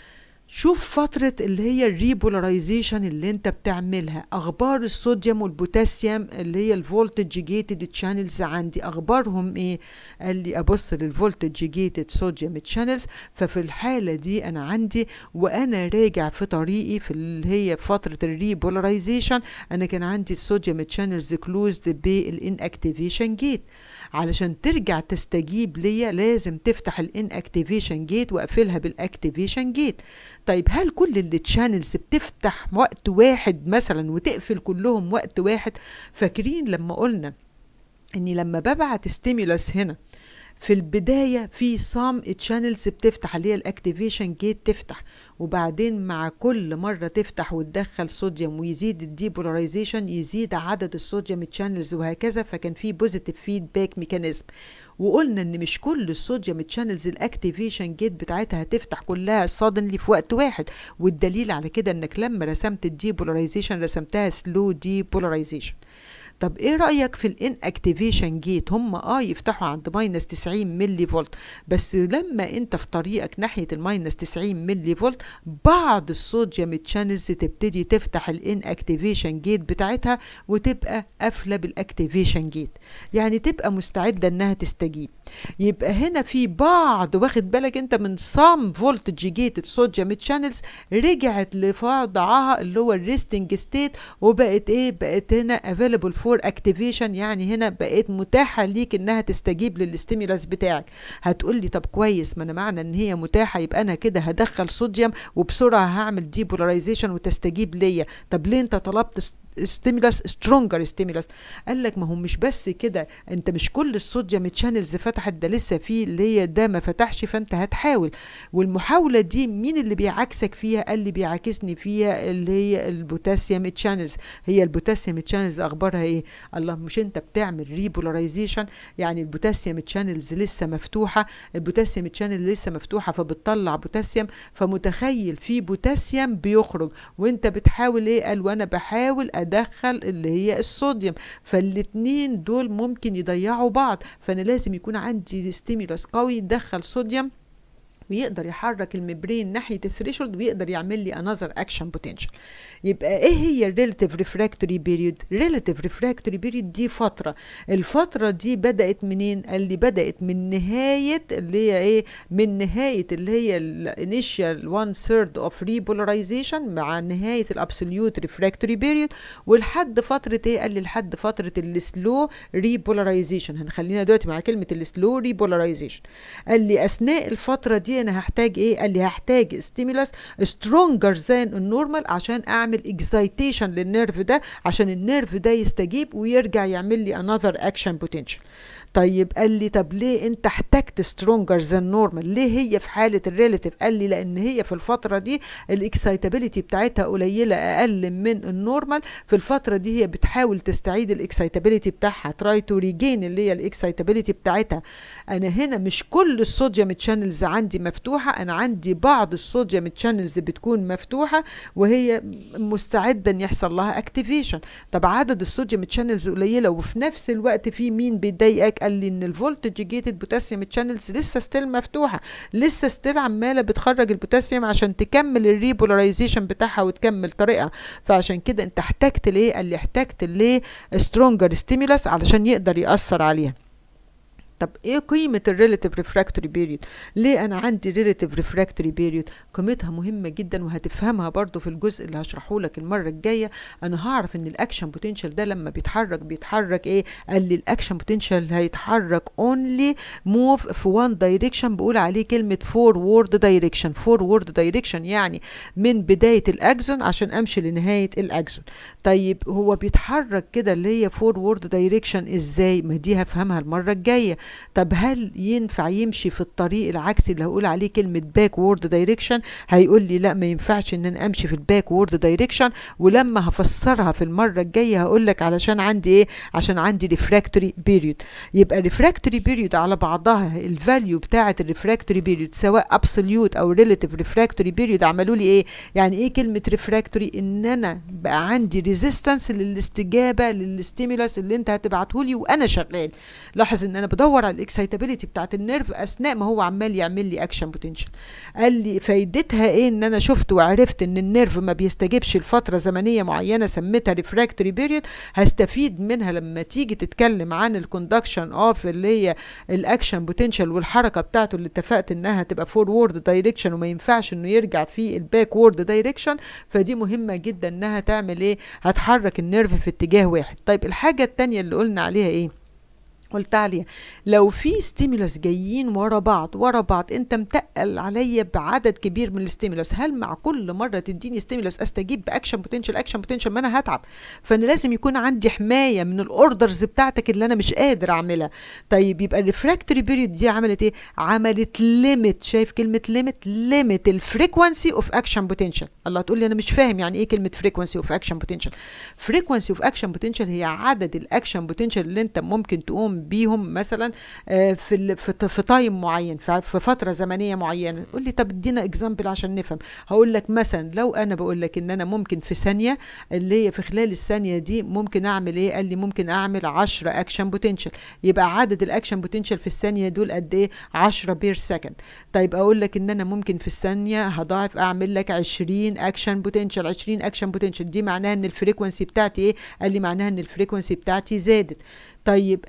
شوف فترة اللي هي الريبولاريزيشن اللي انت بتعملها اخبار الصوديوم والبوتاسيوم اللي هي الفولتج جيتد تشانلز عندي اخبارهم ايه قال لي ابص للفولتج جيتد صوديوم تشانلز ففي الحالة دي انا عندي وانا راجع في طريقي في اللي هي فترة الريبولاريزيشن انا كان عندي الصوديوم تشانلز كلوزد بالان اكتيفيشن جيت علشان ترجع تستجيب ليا لازم تفتح الان اكتيفيشن جيت واقفلها بالاكتيفيشن جيت طيب هل كل التشانلز بتفتح وقت واحد مثلا وتقفل كلهم وقت واحد فاكرين لما قلنا اني لما ببعت ستيمولس هنا في البدايه في صام تشانلز بتفتح اللي هي الاكتيفيشن جيت تفتح وبعدين مع كل مره تفتح وتدخل صوديوم ويزيد الديبولاريزيشن يزيد عدد الصوديوم تشانلز وهكذا فكان في بوزيتيف فيدباك ميكانيزم وقلنا ان مش كل الصوديوم تشانلز الاكتيفيشن جيت بتاعتها هتفتح كلها صادنلي في وقت واحد والدليل على كده انك لما رسمت الديبولاريزيشن رسمتها سلو ديبولاريزيشن طب ايه رايك في الان اكتيفيشن جيت هم اه يفتحوا عند ماينس 90 ملي فولت بس لما انت في طريقك ناحيه الماينس 90 ملي فولت بعض الصوديوم تشانلز تبتدي تفتح الان اكتيفيشن جيت بتاعتها وتبقى قافله بالاكتيفيشن جيت يعني تبقى مستعده انها تستجيب يبقى هنا في بعض واخد بالك انت من سام فولتج جيتد صوديوم تشانلز رجعت لوضعها اللي هو الريستنج ستيت وبقت ايه بقت هنا افيلبل فور اكتيفيشن يعني هنا بقت متاحه ليك انها تستجيب للاستيمولاس بتاعك هتقول لي طب كويس ما انا معنى ان هي متاحه يبقى انا كده هدخل صوديوم وبسرعه هعمل ديبولاريزيشن وتستجيب ليا طب ليه انت طلبت ستيمولاس سترونجر ستيمولاس قال لك ما هو مش بس كده انت مش كل الصوديوم تشانلز فتحت ده لسه في اللي هي ده ما فتحش فانت هتحاول والمحاوله دي مين اللي بيعكسك فيها قال لي بيعاكسني فيها اللي هي البوتاسيوم تشانلز هي البوتاسيوم تشانلز اخبارها ايه الله مش انت بتعمل ريبولاريزيشن يعني البوتاسيوم تشانلز لسه مفتوحه البوتاسيوم تشانل لسه مفتوحه فبتطلع بوتاسيوم فمتخيل في بوتاسيوم بيخرج وانت بتحاول ايه قال وانا بحاول ادخل اللي هي الصوديوم فالاتنين دول ممكن يضيعوا بعض فانا لازم يكون عندي ستيمولس قوي يدخل صوديوم ويقدر يحرك الممبرين ناحيه الثريشولد ويقدر يعمل لي انذر اكشن بوتنشال يبقى ايه هي الريلاتيف ريفراكتوري بيريود ريلاتيف ريفراكتوري بيريود دي فتره الفتره دي بدات منين قال لي بدات من نهايه اللي هي ايه من نهايه اللي هي الانيشال 1 ثيرد اوف ريبولاريزيشن مع نهايه الابسوليوت ريفراكتوري بيريود ولحد فتره ايه قال لي لحد فتره السلو ريبولاريزيشن هنخلينا دلوقتي مع كلمه السلو ريبولاريزيشن قال لي اثناء الفتره دي انا هحتاج ايه قال لي هحتاج ستيمولس سترونجر ذان النورمال عشان اعمل اكزايتيشن للنيرف ده عشان النيرف ده يستجيب ويرجع يعمل لي انذر اكشن بوتنشال طيب قال لي طب ليه انت احتجت سترونجر ذان نورمال ليه هي في حاله الريلاتيف قال لي لان هي في الفتره دي الاكسايتابيليتي بتاعتها قليله اقل من النورمال في الفتره دي هي بتحاول تستعيد الاكسايتابيليتي بتاعها تراي تو ريجين اللي هي الاكسايتابيليتي بتاعتها انا هنا مش كل الصوديوم تشانلز عندي مفتوحه انا عندي بعض الصوديوم تشانلز بتكون مفتوحه وهي مستعده ان يحصل لها اكتيفيشن طب عدد الصوديوم تشانلز قليله وفي نفس الوقت في مين بيضايقك قال لي ان الفولتج جيتد بوتاسيوم تشانلز لسه ستيل مفتوحه لسه ستيل عماله بتخرج البوتاسيوم عشان تكمل الريبولاريزيشن بتاعها وتكمل طريقها فعشان كده انت احتجت ليه قال لي احتجت ليه سترونجر ستيمولس علشان يقدر ياثر عليها طب ايه قيمة الريلاتيف ريفراكتوري بيريود ليه انا عندي ريلاتيف ريفراكتوري بيريود قيمتها مهمة جدا وهتفهمها برضو في الجزء اللي هشرحه لك المرة الجاية انا هعرف ان الاكشن بوتنشال ده لما بيتحرك بيتحرك ايه قال لي الاكشن بوتنشال هيتحرك اونلي موف في وان دايركشن بقول عليه كلمة فورورد دايركشن فورورد دايركشن يعني من بداية الاكزون عشان امشي لنهاية الاكزون طيب هو بيتحرك كده اللي هي فورورد دايركشن ازاي ما دي هفهمها المرة الجاية طب هل ينفع يمشي في الطريق العكسي اللي هقول عليه كلمة باك وورد دايركشن هيقول لي لا ما ينفعش ان انا امشي في الباك وورد دايركشن ولما هفسرها في المرة الجاية هقول لك علشان عندي ايه عشان عندي ريفراكتوري بيريود يبقى ريفراكتوري بيريود على بعضها الفاليو بتاعة الريفراكتوري بيريود سواء ابسوليوت او ريلاتيف ريفراكتوري بيريود عملوا لي ايه يعني ايه كلمة ريفراكتوري ان انا بقى عندي ريزيستنس للاستجابة للستيمولس اللي انت هتبعته لي وانا شغال لاحظ ان انا بدور على الاكسايتابيليتي بتاعت النيرف اثناء ما هو عمال يعمل لي اكشن بوتنشال قال لي فايدتها ايه ان انا شفت وعرفت ان النيرف ما بيستجيبش لفتره زمنيه معينه سميتها ريفراكتوري بيريود هستفيد منها لما تيجي تتكلم عن الكوندكشن اوف اللي هي الاكشن بوتنشال والحركه بتاعته اللي اتفقت انها تبقى فورورد دايركشن وما ينفعش انه يرجع في الباك وورد دايركشن فدي مهمه جدا انها تعمل ايه هتحرك النيرف في اتجاه واحد طيب الحاجه الثانيه اللي قلنا عليها ايه قلت عليها لو في ستيمولس جايين ورا بعض ورا بعض انت متقل عليا بعدد كبير من الستيمولس هل مع كل مره تديني ستيمولس استجيب باكشن بوتنشال اكشن بوتنشال ما انا هتعب فانا لازم يكون عندي حمايه من الاوردرز بتاعتك اللي انا مش قادر اعملها طيب يبقى الريفراكتوري بيريود دي عملت ايه عملت ليميت شايف كلمه ليميت ليميت الفريكوانسي اوف اكشن بوتنشال الله تقول لي انا مش فاهم يعني ايه كلمه فريكوانسي اوف اكشن بوتنشال فريكوانسي اوف اكشن بوتنشال هي عدد الاكشن بوتنشال اللي انت ممكن تقوم بيهم مثلا في في في تايم معين في فتره زمنيه معينه قول لي طب ادينا اكزامبل عشان نفهم هقول لك مثلا لو انا بقول لك ان انا ممكن في ثانيه اللي هي في خلال الثانيه دي ممكن اعمل ايه قال لي ممكن اعمل 10 اكشن بوتنشال يبقى عدد الاكشن بوتنشال في الثانيه دول قد ايه 10 بير سكند طيب اقول لك ان انا ممكن في الثانيه هضاعف اعمل لك 20 اكشن بوتنشال 20 اكشن بوتنشال دي معناها ان الفريكونسي بتاعتي ايه قال لي معناها ان الفريكونسي بتاعتي زادت طيب هل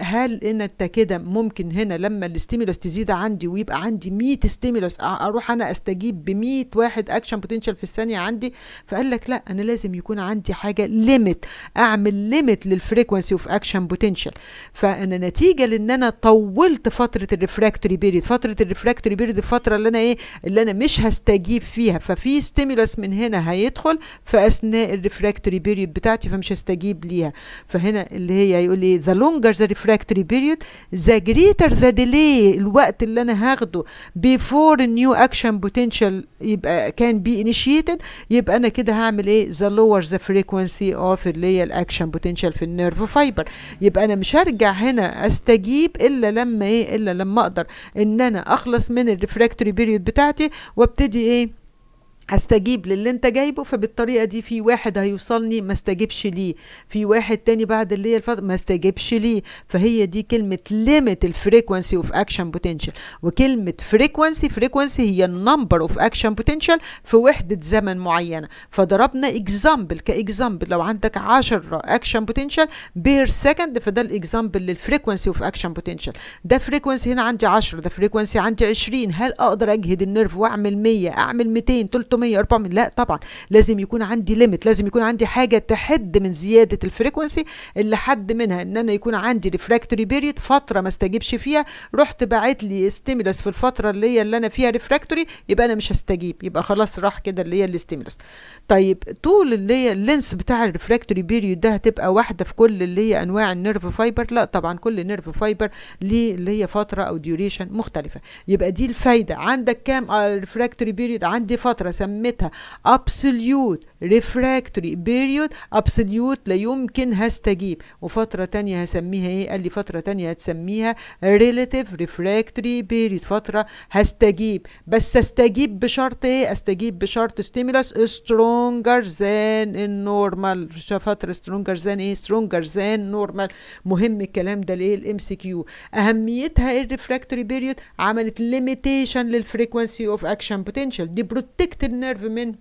ان انت كده ممكن هنا لما الاستيمولس تزيد عندي ويبقى عندي 100 ستيمولس اروح انا استجيب ب 100 واحد اكشن بوتنشال في الثانيه عندي فقال لك لا انا لازم يكون عندي حاجه ليميت اعمل ليميت للفريكونسي اوف اكشن بوتنشال فانا نتيجه لان انا طولت فتره الريفراكتوري بيريد فتره الريفراكتوري بيريد الفتره اللي انا ايه اللي انا مش هستجيب فيها ففي ستيمولس من هنا هيدخل في اثناء الريفراكتوري بيريد بتاعتي فمش هستجيب ليها فهنا اللي هي يقول لي the longer the refractory period the greater the delay الوقت اللي انا هاخده before new action potential يبقى كان be initiated يبقى انا كده هعمل ايه the lower the frequency of اللي هي الاكشن potential في النيرف فايبر يبقى انا مش هرجع هنا استجيب الا لما ايه الا لما اقدر ان انا اخلص من الريفراكتوري بيريود بتاعتي وابتدي ايه هستجيب للي انت جايبه فبالطريقه دي في واحد هيوصلني ما استجبش ليه في واحد تاني بعد اللي هي الفتره ما استجبش ليه فهي دي كلمه ليميت الفريكونسي اوف اكشن بوتنشال وكلمه فريكونسي فريكونسي هي النمبر اوف اكشن بوتنشال في وحده زمن معينه فضربنا اكزامبل كاكزامبل لو عندك 10 اكشن بوتنشال بير سكند فده الاكزامبل للفريكونسي اوف اكشن بوتنشال ده فريكونسي هنا عندي 10 ده فريكونسي عندي 20 هل اقدر اجهد النيرف واعمل 100 اعمل 200 300 300 400 لا طبعا لازم يكون عندي ليميت لازم يكون عندي حاجه تحد من زياده الفريكونسي اللي حد منها ان انا يكون عندي ريفراكتوري بيريد فتره ما استجيبش فيها رحت باعت لي ستيمولس في الفتره اللي هي اللي انا فيها ريفراكتوري يبقى انا مش هستجيب يبقى خلاص راح كده اللي هي الاستيمولس طيب طول اللي هي اللينس بتاع الريفراكتوري بيريود ده هتبقى واحده في كل اللي هي انواع النيرف فايبر لا طبعا كل نيرف فايبر ليه اللي هي فتره او ديوريشن مختلفه يبقى دي الفايده عندك كام ريفراكتوري بيريود عندي فتره سميتها absolute refractory period absolute لا يمكن هستجيب وفترة تانية هسميها ايه قال لي فترة تانية هتسميها relative refractory period فترة هستجيب بس استجيب بشرط ايه استجيب بشرط stimulus stronger than النورمال فترة stronger than ايه stronger than normal مهم الكلام ده ليه الام سي كيو اهميتها ايه الريفراكتوري بيريود عملت limitation للفريكونسي اوف اكشن بوتنشال دي بروتكت النيرف من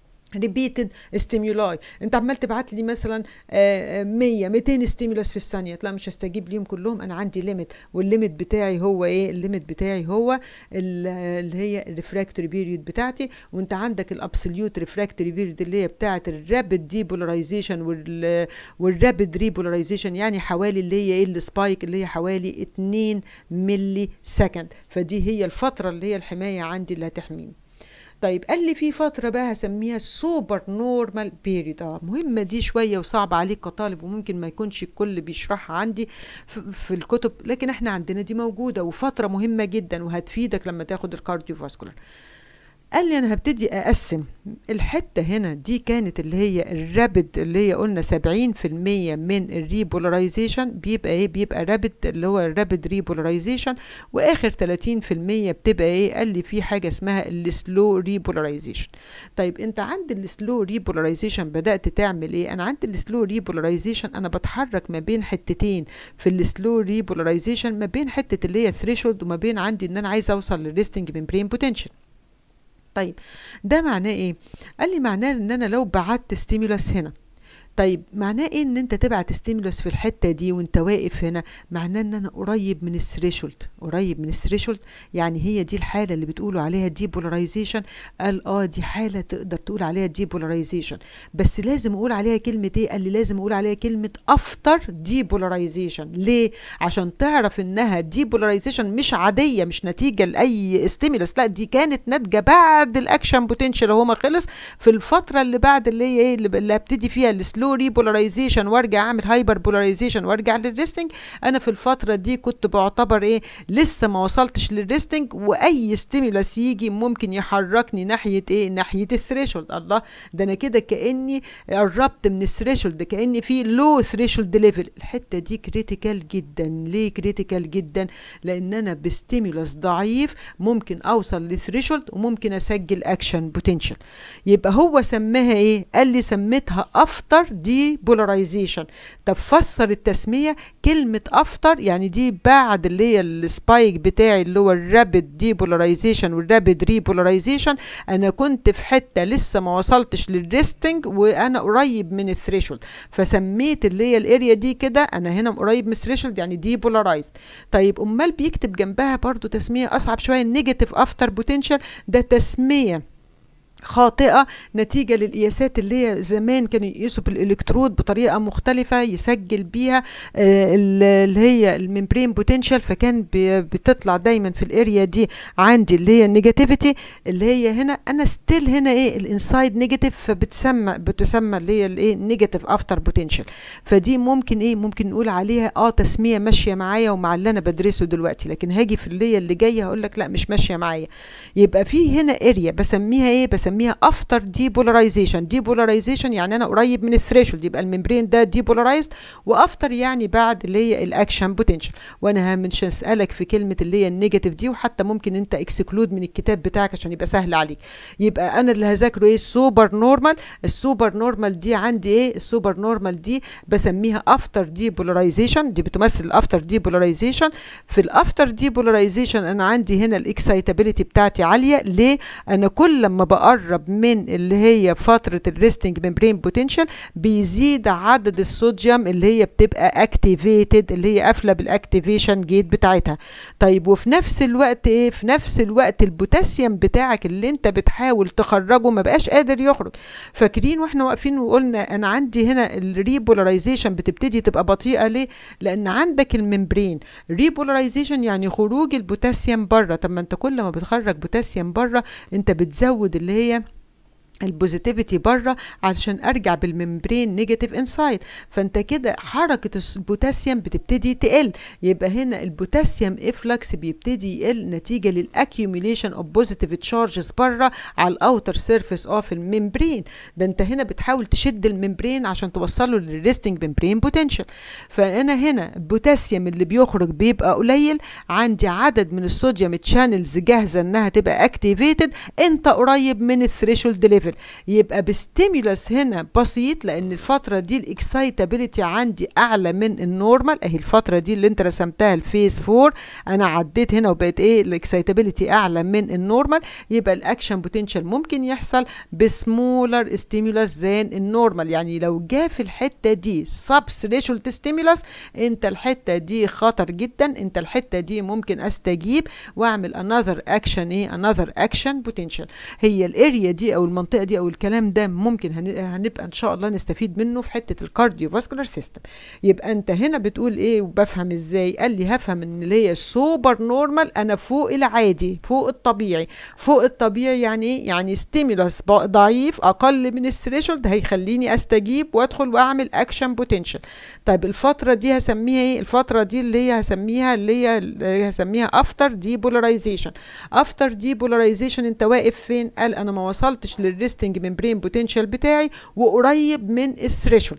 ريبيتد ستيمولاي انت عمال تبعت لي مثلا 100 200 ستيمولس في الثانيه لا مش هستجيب ليهم كلهم انا عندي ليميت والليميت بتاعي هو ايه الليميت بتاعي هو اللي هي الريفراكتوري بيريود بتاعتي وانت عندك الابسوليوت ريفراكتوري بيريود اللي هي بتاعه الرابيد ديبولاريزيشن والرابيد ريبولاريزيشن يعني حوالي اللي هي ايه السبايك اللي هي حوالي 2 ملي سكند فدي هي الفتره اللي هي الحمايه عندي اللي هتحميني طيب قال لي في فتره بقى هسميها سوبر نورمال بيريد اه مهمه دي شويه وصعبه عليك كطالب وممكن ما يكونش الكل بيشرحها عندي في, في الكتب لكن احنا عندنا دي موجوده وفتره مهمه جدا وهتفيدك لما تاخد الكارديو فاسكولار قال لي انا هبتدي اقسم الحته هنا دي كانت اللي هي الرابد اللي هي قلنا 70% من الريبولاريزيشن بيبقى ايه بيبقى رابد اللي هو الرابد ريبولاريزيشن واخر 30% بتبقى ايه قال لي في حاجه اسمها السلو ريبولاريزيشن طيب انت عند السلو ريبولاريزيشن بدات تعمل ايه انا عند السلو ريبولاريزيشن انا بتحرك ما بين حتتين في السلو ريبولاريزيشن ما بين حته اللي هي ثريشولد وما بين عندي ان انا عايزه اوصل للريستنج ممبرين بوتنشال طيب ده معناه ايه قال لي معناه ان انا لو بعت ستيمولس هنا طيب معناه ايه ان انت تبعت ستيمولس في الحته دي وانت واقف هنا معناه ان انا قريب من الثريشولد قريب من الثريشولد يعني هي دي الحاله اللي بتقولوا عليها دي بولاريزيشن قال اه دي حاله تقدر تقول عليها دي بولاريزيشن بس لازم اقول عليها كلمه ايه قال لي لازم اقول عليها كلمه افتر دي بولاريزيشن ليه عشان تعرف انها دي بولاريزيشن مش عاديه مش نتيجه لاي ستيمولس لا دي كانت ناتجه بعد الاكشن بوتنشال هو ما خلص في الفتره اللي بعد اللي هي ايه اللي ابتدي فيها السلو سلو ريبولاريزيشن وارجع اعمل هايبر بولاريزيشن وارجع للريستنج انا في الفتره دي كنت بعتبر ايه لسه ما وصلتش للريستنج واي ستيمولس يجي ممكن يحركني ناحيه ايه ناحيه الثريشولد الله ده انا كده كاني قربت من الثريشولد كاني في لو ثريشولد ليفل الحته دي كريتيكال جدا ليه كريتيكال جدا لان انا بستيمولس ضعيف ممكن اوصل لثريشولد وممكن اسجل اكشن بوتنشال يبقى هو سماها ايه قال لي سميتها افتر دي بولاريزيشن طب فسر التسميه كلمه افتر يعني دي بعد اللي هي السبايك بتاعي اللي هو الرابid دي بولاريزيشن والرابid ري بولاريزيشن انا كنت في حته لسه ما وصلتش للريستنج وانا قريب من الثريشولد فسميت اللي هي الاريا دي كده انا هنا قريب من الثريشولد يعني دي بولارايزد طيب امال بيكتب جنبها برضو تسميه اصعب شويه نيجاتيف افتر بوتنشال ده تسميه خاطئة نتيجة للقياسات اللي هي زمان كانوا يقيسوا بالإلكترود بطريقة مختلفة يسجل بيها آه، ال- اللي هي الممبرين بوتنشال فكان بي- بتطلع دايما في الاريا دي عندي اللي هي النيجاتيفيتي اللي هي هنا انا ستيل هنا ايه الانسايد نيجاتيف فبتسمى بتسمى اللي هي الايه نيجاتيف افتر بوتنشال فدي ممكن ايه ممكن نقول عليها اه تسمية ماشية معايا ومع اللي انا بدرسه دلوقتي لكن هاجي في اللي هي اللي جاية هقول لك لا مش ماشية معايا يبقى في هنا اريا بسميها ايه بسميها افتر دي بولاريزيشن دي بولاريزيشن يعني انا قريب من الثريشولد يبقى الممبرين ده دي بولارايزد وافتر يعني بعد اللي هي الاكشن بوتنشال وانا مش هسالك في كلمه اللي هي النيجاتيف دي وحتى ممكن انت اكسكلود من الكتاب بتاعك عشان يبقى سهل عليك يبقى انا اللي هذاكره ايه السوبر نورمال السوبر نورمال دي عندي ايه السوبر نورمال دي بسميها افتر دي بولاريزيشن دي بتمثل الافتر دي بولاريزيشن في الافتر دي بولاريزيشن انا عندي هنا الاكسايتابيليتي بتاعتي عاليه ليه انا كل لما بقرب من اللي هي فتره الريستنج ممبرين بوتنشال بيزيد عدد الصوديوم اللي هي بتبقى اكتيفيتد اللي هي قافله بالاكتيفيشن جيت بتاعتها طيب وفي نفس الوقت ايه في نفس الوقت البوتاسيوم بتاعك اللي انت بتحاول تخرجه ما بقاش قادر يخرج فاكرين واحنا واقفين وقلنا انا عندي هنا الريبولاريزيشن بتبتدي تبقى بطيئه ليه لان عندك الممبرين ريبولاريزيشن يعني خروج البوتاسيوم بره طب ما انت كل ما بتخرج بوتاسيوم بره انت بتزود اللي هي البوزيتيفيتي بره علشان ارجع بالممبرين نيجاتيف انسايد فانت كده حركه البوتاسيوم بتبتدي تقل يبقى هنا البوتاسيوم افلكس بيبتدي يقل نتيجه للاكيوميليشن اوف بوزيتيف تشارجز بره على الاوتر سيرفيس اوف الممبرين ده انت هنا بتحاول تشد الممبرين عشان توصله للريستنج ممبرين بوتنشال فانا هنا البوتاسيوم اللي بيخرج بيبقى قليل عندي عدد من الصوديوم تشانلز جاهزه انها تبقى اكتيفيتد انت قريب من الثريشولد ليفل يبقى بستيمولس هنا بسيط لان الفتره دي الاكسايتابيليتي عندي اعلى من النورمال اهي الفتره دي اللي انت رسمتها الفيز 4 انا عديت هنا وبقت ايه الاكسايتابيليتي اعلى من النورمال يبقى الاكشن بوتنشال ممكن يحصل بسمولر ستيمولس زان النورمال يعني لو جه في الحته دي سب ثريشولد ستيمولس انت الحته دي خطر جدا انت الحته دي ممكن استجيب واعمل انذر اكشن ايه انذر اكشن بوتنشال هي الاريا دي او المنطقه دي او الكلام ده ممكن هن- هنبقى ان شاء الله نستفيد منه في حته الكارديو فاسكولار سيستم يبقى انت هنا بتقول ايه وبفهم ازاي قال لي هفهم ان اللي هي سوبر نورمال انا فوق العادي فوق الطبيعي فوق الطبيعي يعني ايه يعني ستيمولس ضعيف اقل من الثريشولد هيخليني استجيب وادخل واعمل اكشن بوتنشال طيب الفتره دي هسميها ايه الفتره دي اللي هي هسميها اللي هي اللي هي هسميها افتر دي بولاريزيشن افتر دي بولاريزيشن انت واقف فين قال انا ما وصلتش للريستنج ممبرين بوتنشال بتاعي وقريب من الثريشولد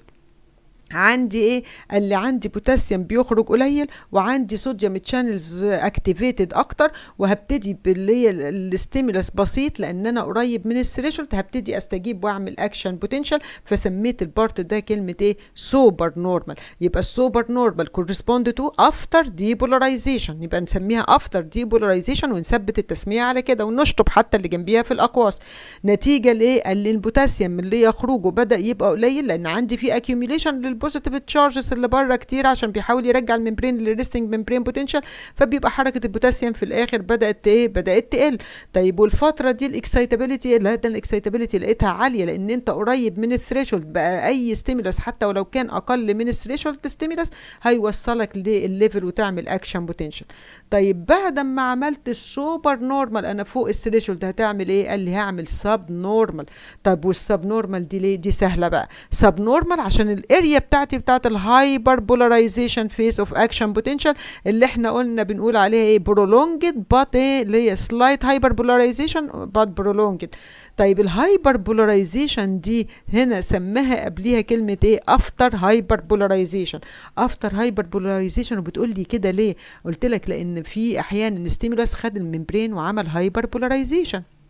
عندي ايه اللي عندي بوتاسيوم بيخرج قليل وعندي صوديوم تشانلز اكتيفيتد اكتر وهبتدي باللي هي الستيمولس بسيط لان انا قريب من الثريشولد هبتدي استجيب واعمل اكشن بوتنشال فسميت البارت ده كلمه ايه سوبر نورمال يبقى السوبر نورمال كورسبوند تو افتر ديبولاريزيشن يبقى نسميها افتر ديبولاريزيشن ونثبت التسميه على كده ونشطب حتى اللي جنبيها في الاقواس نتيجه لايه قال لي البوتاسيوم اللي يخرجه بدا يبقى قليل لان عندي في اكيوميليشن للبوزيتيف تشارجز اللي بره كتير عشان بيحاول يرجع الممبرين للريستنج ممبرين بوتنشال فبيبقى حركه البوتاسيوم في الاخر بدات ايه بدات تقل طيب والفتره دي الاكسايتابيليتي لا ده الاكسايتابيليتي لقيتها عاليه لان انت قريب من الثريشولد بقى اي ستيمولس حتى ولو كان اقل من الثريشولد ستيمولس هيوصلك للليفل وتعمل اكشن بوتنشال طيب بعد ما عملت السوبر نورمال انا فوق الثريشولد هتعمل ايه قال لي هعمل سب نورمال طب والسب نورمال دي ليه دي سهله بقى سب نورمال عشان الاريا بتاعتي بتاعت الهايبر بولاريزيشن فيس اوف اكشن بوتنشال اللي احنا قلنا بنقول عليها ايه برولونجد بات ايه اللي هي سلايت هايبر بولاريزيشن بات برولونجد طيب الهايبر بولاريزيشن دي هنا سماها قبليها كلمه ايه افتر هايبر بولاريزيشن افتر هايبر بولاريزيشن وبتقول لي كده ليه قلت لك لان في احيانا الستيمولس خد الممبرين وعمل هايبر بولاريزيشن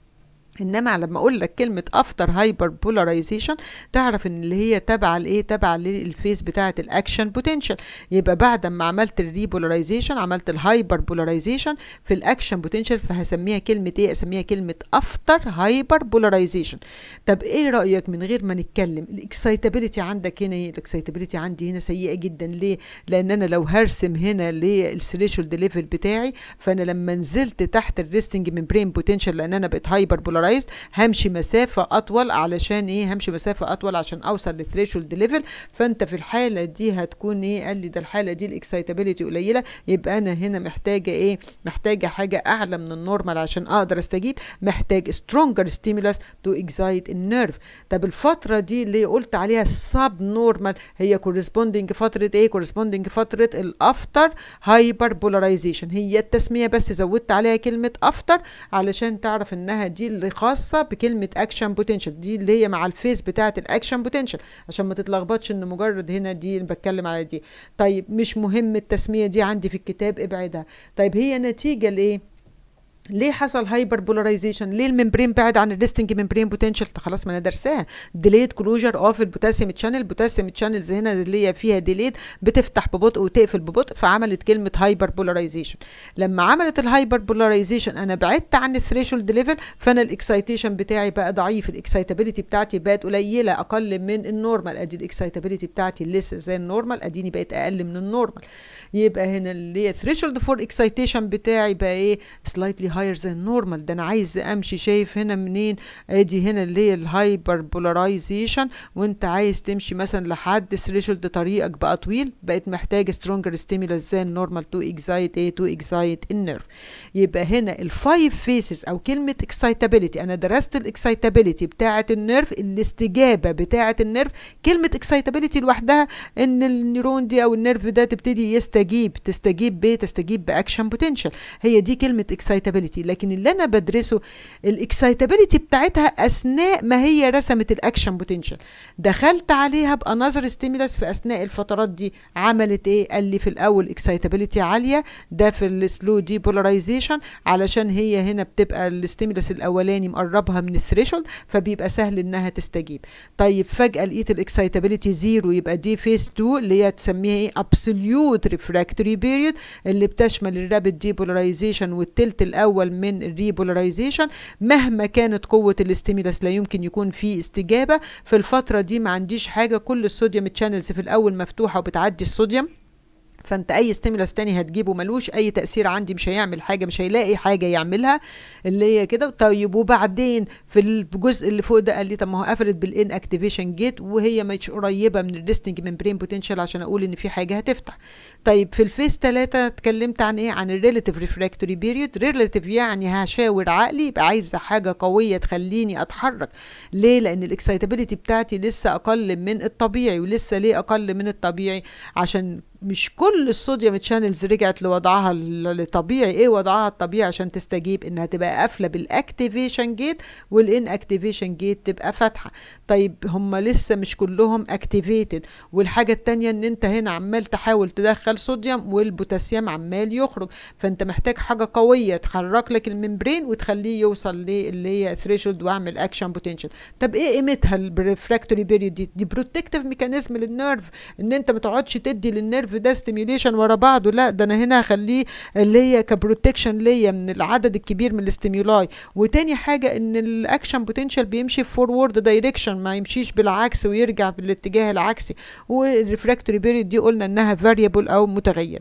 انما لما اقول لك كلمه افتر هايبر بولاريزيشن تعرف ان اللي هي تابعه لايه تابعه للفيز بتاعه الاكشن بوتنشال يبقى بعد ما عملت الريبولاريزيشن عملت الهايبر بولاريزيشن في الاكشن بوتنشال فهسميها كلمه ايه اسميها كلمه افتر هايبر بولاريزيشن طب ايه رايك من غير ما نتكلم الاكسايتابيليتي عندك هنا ايه الاكسايتابيليتي عندي هنا سيئه جدا ليه لان انا لو هرسم هنا للثريشولد ليفل بتاعي فانا لما نزلت تحت الريستنج ممبرين بوتنشال لان انا بقيت هايبر بولاريزيشن بولارايزد همشي مسافه اطول علشان ايه همشي مسافه اطول عشان اوصل للثريشولد ليفل فانت في الحاله دي هتكون ايه قال لي ده الحاله دي الاكسايتابيليتي قليله يبقى انا هنا محتاجه ايه محتاجه حاجه اعلى من النورمال عشان اقدر استجيب محتاج سترونجر ستيمولس تو اكزايت النيرف طب الفتره دي اللي قلت عليها السب نورمال هي كورسبوندنج فتره ايه كورسبوندنج فتره الافتر هايبر بولاريزيشن هي التسميه بس زودت عليها كلمه افتر علشان تعرف انها دي اللي خاصه بكلمه اكشن بوتنشال دي اللي هي مع الفيس بتاعه الاكشن بوتنشال عشان ما تتلخبطش ان مجرد هنا دي اللي بتكلم على دي طيب مش مهم التسميه دي عندي في الكتاب ابعدها طيب هي نتيجه لايه ليه حصل هايبر بولاريزيشن ليه الممبرين بعد عن الريستنج ممبرين بوتنشال خلاص ما انا درساها ديليد كلوجر اوف البوتاسيوم تشانل البوتاسيوم تشانلز هنا اللي هي فيها ديليد بتفتح ببطء وتقفل ببطء فعملت كلمه هايبر بولاريزيشن لما عملت الهايبر بولاريزيشن انا بعدت عن الثريشولد ليفل فانا الاكسايتيشن بتاعي بقى ضعيف الاكسايتابيلتي بتاعتي بقت قليله اقل من النورمال ادي الاكسايتابيلتي بتاعتي لسه زي النورمال اديني بقت اقل من النورمال يبقى هنا اللي هي ثريشولد فور اكسايتيشن بتاعي بقى ايه سلايتلي هاير ذان نورمال ده انا عايز امشي شايف هنا منين ادي هنا اللي هي الهايبر بولاريزيشن وانت عايز تمشي مثلا لحد ثريشولد طريقك بقى طويل بقت محتاج سترونجر ستيمولس ذان نورمال تو اكزايت ايه تو اكزايت النيرف يبقى هنا الفايف فيسز او كلمه اكسايتابيلتي انا درست الاكسايتابيلتي بتاعه النيرف الاستجابه بتاعه النيرف كلمه اكسايتابيلتي لوحدها ان النيرون دي او النيرف ده تبتدي يستجيب تستجيب بايه تستجيب باكشن بوتنشال هي دي كلمه اكسايتابيلتي لكن اللي انا بدرسه الاكسايتابيلتي بتاعتها اثناء ما هي رسمت الاكشن بوتنشال دخلت عليها بانذر ستيمولس في اثناء الفترات دي عملت ايه قال لي في الاول اكسايتابيلتي عاليه ده في السلو دي بولاريزيشن علشان هي هنا بتبقى الستيمولس الاولاني مقربها من الثريشولد فبيبقى سهل انها تستجيب طيب فجاه لقيت الاكسايتابيلتي زيرو يبقى دي فيس 2 اللي هي تسميها ايه ابسوليوت ريفراكتوري بيريود اللي بتشمل الرابid ديبولاريزيشن والتلت الاول من الريبولاريزيشن مهما كانت قوه الاستيمولس لا يمكن يكون في استجابه في الفتره دي ما عنديش حاجه كل الصوديوم تشانلز في الاول مفتوحه وبتعدي الصوديوم فانت اي ستيمولس تاني هتجيبه ملوش اي تاثير عندي مش هيعمل حاجه مش هيلاقي حاجه يعملها اللي هي كده طيب وبعدين في الجزء اللي فوق ده قال لي طب ما هو قفلت بالان اكتيفيشن جيت وهي مش قريبه من الريستنج ممبرين بوتنشال عشان اقول ان في حاجه هتفتح طيب في الفيس 3 اتكلمت عن ايه عن الريلاتيف ريفراكتوري بيريود ريلاتيف يعني هشاور عقلي يبقى عايزه حاجه قويه تخليني اتحرك ليه لان الاكسايتابيلتي بتاعتي لسه اقل من الطبيعي ولسه ليه اقل من الطبيعي عشان مش كل الصوديوم تشانلز رجعت لوضعها الطبيعي ايه وضعها الطبيعي عشان تستجيب انها تبقى قافله بالاكتيفيشن جيت والان اكتيفيشن جيت تبقى فاتحه طيب هم لسه مش كلهم اكتيفيتد والحاجه التانية ان انت هنا عمال تحاول تدخل صوديوم والبوتاسيوم عمال يخرج فانت محتاج حاجه قويه تحرك لك الممبرين وتخليه يوصل اللي هي ثريشولد واعمل اكشن بوتنشال طب ايه قيمتها الريفراكتوري بيريود دي دي بروتكتيف ميكانيزم للنيرف ان انت ما تقعدش تدي للنيرف ده ستيميوليشن ورا بعضه لا ده انا هنا هخليه اللي هي كبروتكشن ليا من العدد الكبير من الاستيمولاي وتاني حاجه ان الاكشن بوتنشال بيمشي في فورورد دايركشن ما يمشيش بالعكس ويرجع بالاتجاه العكسي والريفراكتوري بيريود دي قلنا انها فاريبل او متغير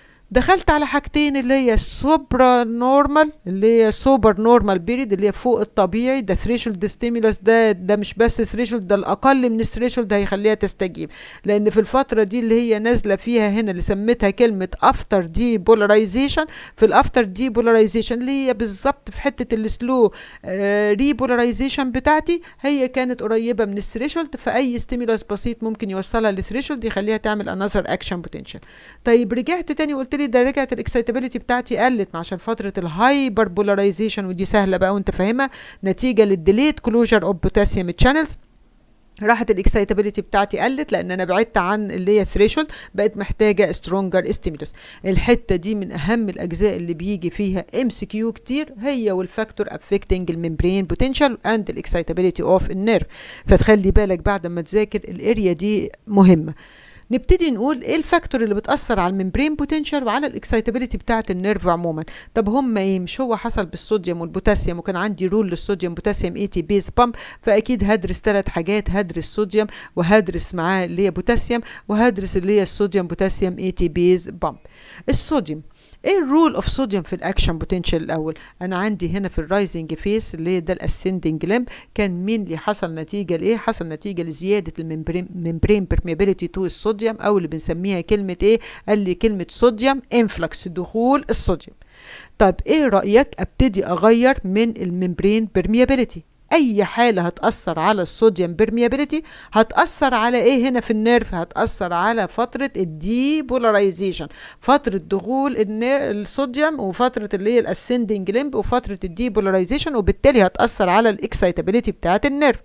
دخلت على حاجتين اللي هي السوبرا نورمال اللي هي سوبر نورمال بيريد اللي هي فوق الطبيعي ده ثريشولد ستيمولس ده ده مش بس ثريشولد ده الاقل من الثريشولد هيخليها تستجيب لان في الفتره دي اللي هي نازله فيها هنا اللي سميتها كلمه افتر دي بولاريزيشن في الافتر دي بولاريزيشن اللي هي بالظبط في حته السلو آه ريبولاريزيشن بتاعتي هي كانت قريبه من الثريشولد فاي ستيمولس بسيط ممكن يوصلها للثريشولد يخليها تعمل انذر اكشن بوتنشال طيب رجعت تاني وقلت لي ده رجعت الاكسيتابيلتي بتاعتي قلت عشان فتره الهايبر بولاريزيشن ودي سهله بقى وانت فاهمها نتيجه للديليت كلوجر اوف بوتاسيوم تشانلز راحت الاكسايتابيلتي بتاعتي قلت لان انا بعدت عن اللي هي ثريشولد بقت محتاجه سترونجر ستيمولس الحته دي من اهم الاجزاء اللي بيجي فيها ام سي كيو كتير هي والفاكتور افكتنج الممبرين بوتنشال اند الاكسايتابيلتي اوف النيرف فتخلي بالك بعد ما تذاكر الاريا دي مهمه نبتدي نقول ايه الفاكتور اللي بتاثر على الممبرين بوتنشال وعلى الاكسايتابيلتي بتاعه النيرف عموما طب هم ايه مش هو حصل بالصوديوم والبوتاسيوم وكان عندي رول للصوديوم بوتاسيوم اي تي بيز بامب فاكيد هدرس ثلاث حاجات هدرس صوديوم وهدرس معاه اللي هي بوتاسيوم وهدرس اللي هي الصوديوم بوتاسيوم اي تي بيز بامب الصوديوم ايه الرول اوف صوديوم في الاكشن بوتنشال الاول انا عندي هنا في الرايزنج فيس اللي ده الاسندنج لمب كان مين اللي حصل نتيجه لايه حصل نتيجه لزياده الممبرين ممبرين بيرميابيليتي تو الصوديوم او اللي بنسميها كلمه ايه قال لي كلمه صوديوم انفلكس دخول الصوديوم طب ايه رايك ابتدي اغير من الممبرين بيرميابيليتي اي حاله هتاثر على الصوديوم بيرميابيليتي هتاثر على ايه هنا في النيرف هتاثر على فتره الديبولاريزيشن فتره دخول الصوديوم وفتره اللي هي الاسندنج لمب وفتره الديبولاريزيشن وبالتالي هتاثر على الاكسايتابيليتي بتاعه النيرف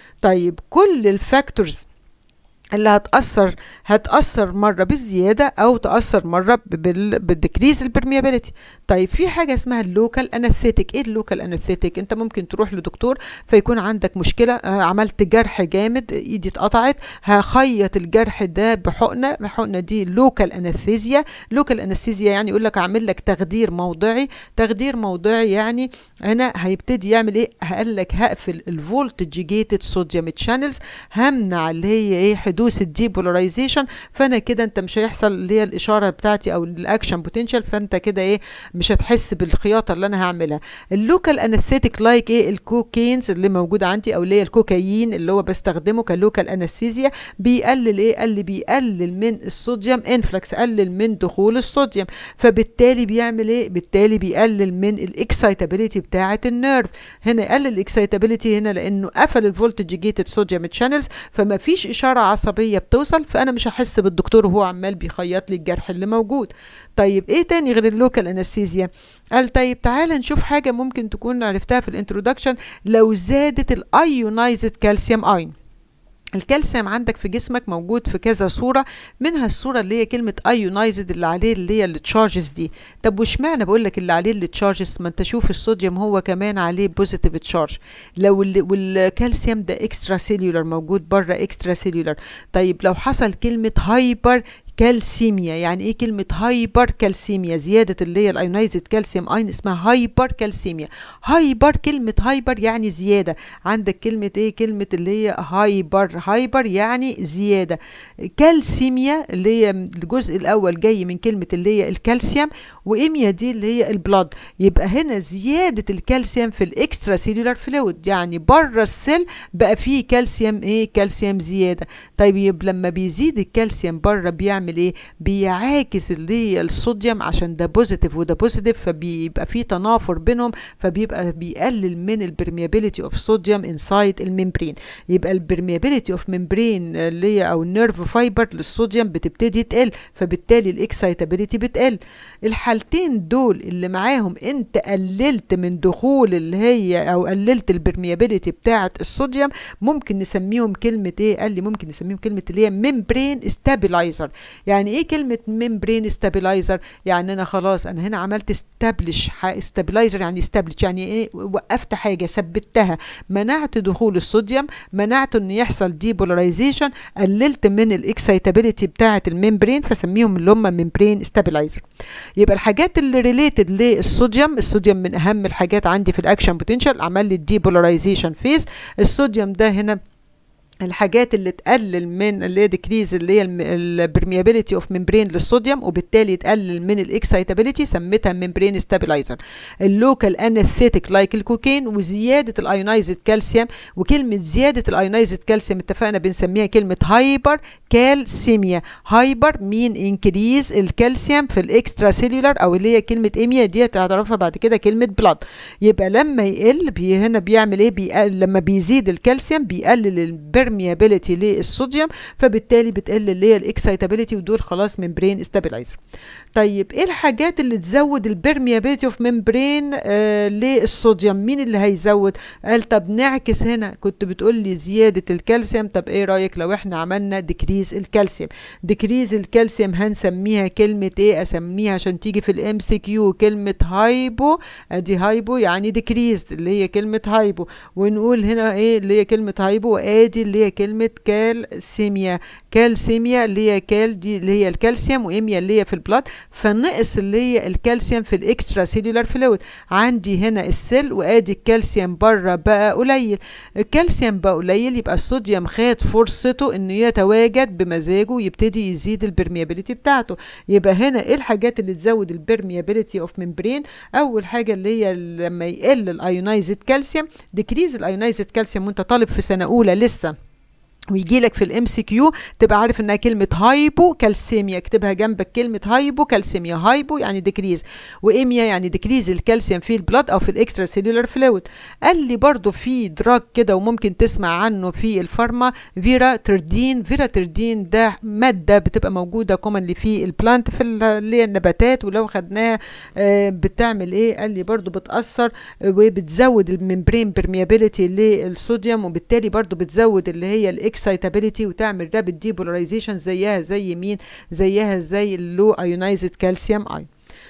طيب كل الفاكتورز اللي هتأثر هتأثر مرة بالزيادة أو تأثر مرة بالديكريز البرميابيليتي طيب في حاجة اسمها اللوكال أناثيتك إيه اللوكال أناثيتك أنت ممكن تروح لدكتور فيكون عندك مشكلة آه عملت جرح جامد إيدي اتقطعت هخيط الجرح ده بحقنة الحقنة دي لوكال أناثيزيا لوكال أناثيزيا يعني يقول لك أعمل لك تخدير موضعي تخدير موضعي يعني هنا هيبتدي يعمل إيه قال لك هقفل الفولتج جيتد صوديوم تشانلز همنع اللي هي إيه حدوث الديبولاريزيشن فانا كده انت مش هيحصل اللي هي الاشاره بتاعتي او الاكشن بوتنشال فانت كده ايه مش هتحس بالخياطه اللي انا هعملها اللوكال انستيتيك لايك ايه الكوكينز اللي موجوده عندي او اللي هي الكوكايين اللي هو بستخدمه كلوكال انستيزيا بيقلل ايه قال لي بيقلل من الصوديوم انفلكس قلل من دخول الصوديوم فبالتالي بيعمل ايه بالتالي بيقلل من الاكسايتابيليتي بتاعه النيرف هنا يقلل الاكسايتابيليتي هنا لانه قفل الفولتج جيتد صوديوم تشانلز فما فيش اشاره عصبيه بتوصل فانا مش هحس بالدكتور وهو عمال بيخيط لي الجرح اللي موجود طيب ايه تاني غير اللوكال انستيزيا قال طيب تعالى نشوف حاجه ممكن تكون عرفتها في الانترودكشن لو زادت الايونايزد كالسيوم اين الكالسيوم عندك في جسمك موجود في كذا صورة منها الصورة اللي هي كلمة ايونايزد اللي عليه اللي هي التشارجز دي طب واشمعنى بقول لك اللي عليه التشارجز ما انت شوف الصوديوم هو كمان عليه بوزيتيف تشارج لو اللي والكالسيوم ده اكسترا سيلولر موجود بره اكسترا سيلولر طيب لو حصل كلمة هايبر كالسيميا يعني ايه كلمه هايبر كالسيميا زياده اللي هي الايونايزد كالسيوم اين اسمها هايبر كالسيميا هايبر كلمه هايبر يعني زياده عندك كلمه ايه كلمه اللي هي هايبر هايبر يعني زياده كالسيميا اللي هي الجزء الاول جاي من كلمه اللي هي الكالسيوم وإيميا دي اللي هي البلاد يبقى هنا زياده الكالسيوم في الاكسترا سيلولار فلويد يعني بره السيل بقى فيه كالسيوم ايه كالسيوم زياده طيب يبقى لما بيزيد الكالسيوم بره بيعمل ايه بيعاكس اللي هي الصوديوم عشان ده بوزيتيف وده بوزيتيف فبيبقى في تنافر بينهم فبيبقى بيقلل من البرميابيليتي اوف صوديوم انسايد الممبرين يبقى البرميابيليتي اوف ممبرين اللي هي او النيرف فايبر للصوديوم بتبتدي تقل فبالتالي الاكسايتابيليتي بتقل الحالتين دول اللي معاهم انت قللت من دخول اللي هي او قللت البرميابيليتي بتاعه الصوديوم ممكن نسميهم كلمه ايه قال لي ممكن نسميهم كلمه اللي هي ممبرين ستابلايزر يعني ايه كلمه ممبرين ستابلايزر يعني انا خلاص انا هنا عملت استابلش ستابلايزر يعني استابلش يعني ايه وقفت حاجه ثبتها منعت دخول الصوديوم منعت ان يحصل ديبولاريزيشن قللت من الاكسايتابيليتي بتاعه الممبرين فسميهم اللي هم ممبرين ستابلايزر يبقى الحاجات اللي ريليتد للصوديوم الصوديوم من اهم الحاجات عندي في الاكشن بوتنشال عمل لي الديبولاريزيشن فيز الصوديوم ده هنا الحاجات اللي تقلل من اللي هي ديكريز اللي هي البرميابيليتي اوف ممبرين للصوديوم وبالتالي تقلل من الاكسايتابيليتي سميتها ممبرين ستابلايزر اللوكال انستيك لايك الكوكين وزياده الايونايزد كالسيوم وكلمه زياده الايونايزد كالسيوم اتفقنا بنسميها كلمه هايبر كالسيميا هايبر مين انكريز الكالسيوم في الاكسترا سيلولار او اللي هي كلمه ايميا دي هتعرفها بعد كده كلمه بلاد يبقى لما يقل بي هنا بيعمل ايه بيقل لما بيزيد الكالسيوم بيقلل البر permeability للصوديوم فبالتالي بتقل اللي هي الاكسايتابيليتي ودول خلاص ممبرين ستابلايزر طيب ايه الحاجات اللي تزود البرميابيليتي اوف ممبرين آه للصوديوم مين اللي هيزود قال طب نعكس هنا كنت بتقول لي زياده الكالسيوم طب ايه رايك لو احنا عملنا ديكريز الكالسيوم ديكريز الكالسيوم هنسميها كلمه ايه اسميها عشان تيجي في الام سي كيو كلمه هايبو ادي هايبو يعني ديكريز اللي هي كلمه هايبو ونقول هنا ايه اللي هي كلمه هايبو وادي اللي هي كلمه كالسيميا كالسيميا اللي هي كال دي اللي هي الكالسيوم وإيميا اللي هي في البلاد فنقص اللي هي الكالسيوم في الاكسترا سيلولار فلويد عندي هنا السيل وادي الكالسيوم بره بقى قليل الكالسيوم بقى قليل يبقى الصوديوم خد فرصته انه يتواجد بمزاجه ويبتدي يزيد البرميابيليتي بتاعته يبقى هنا ايه الحاجات اللي تزود البرميابيليتي اوف ممبرين اول حاجه اللي هي لما يقل الايونايزد كالسيوم ديكريز الايونايزد كالسيوم وانت طالب في سنه اولى لسه ويجي لك في الام سي كيو تبقى عارف انها كلمه هايبو كالسيميا اكتبها جنبك كلمه هايبو كالسيميا هايبو يعني ديكريز وايميا يعني ديكريز الكالسيوم في البلاد او في الاكسترا سيلولار فلويد قال لي برضو في دراج كده وممكن تسمع عنه في الفارما فيرا تردين فيرا تردين ده ماده بتبقى موجوده كومنلي في البلانت في اللي هي النباتات ولو خدناها آه بتعمل ايه قال لي برضو بتاثر وبتزود الممبرين برميابيليتي للصوديوم وبالتالي برضو بتزود اللي هي الاكس اكسايتابيليتي وتعمل رابid ديبولاريزيشن زيها زي مين زيها زي اللو ايونايزد كالسيوم ايون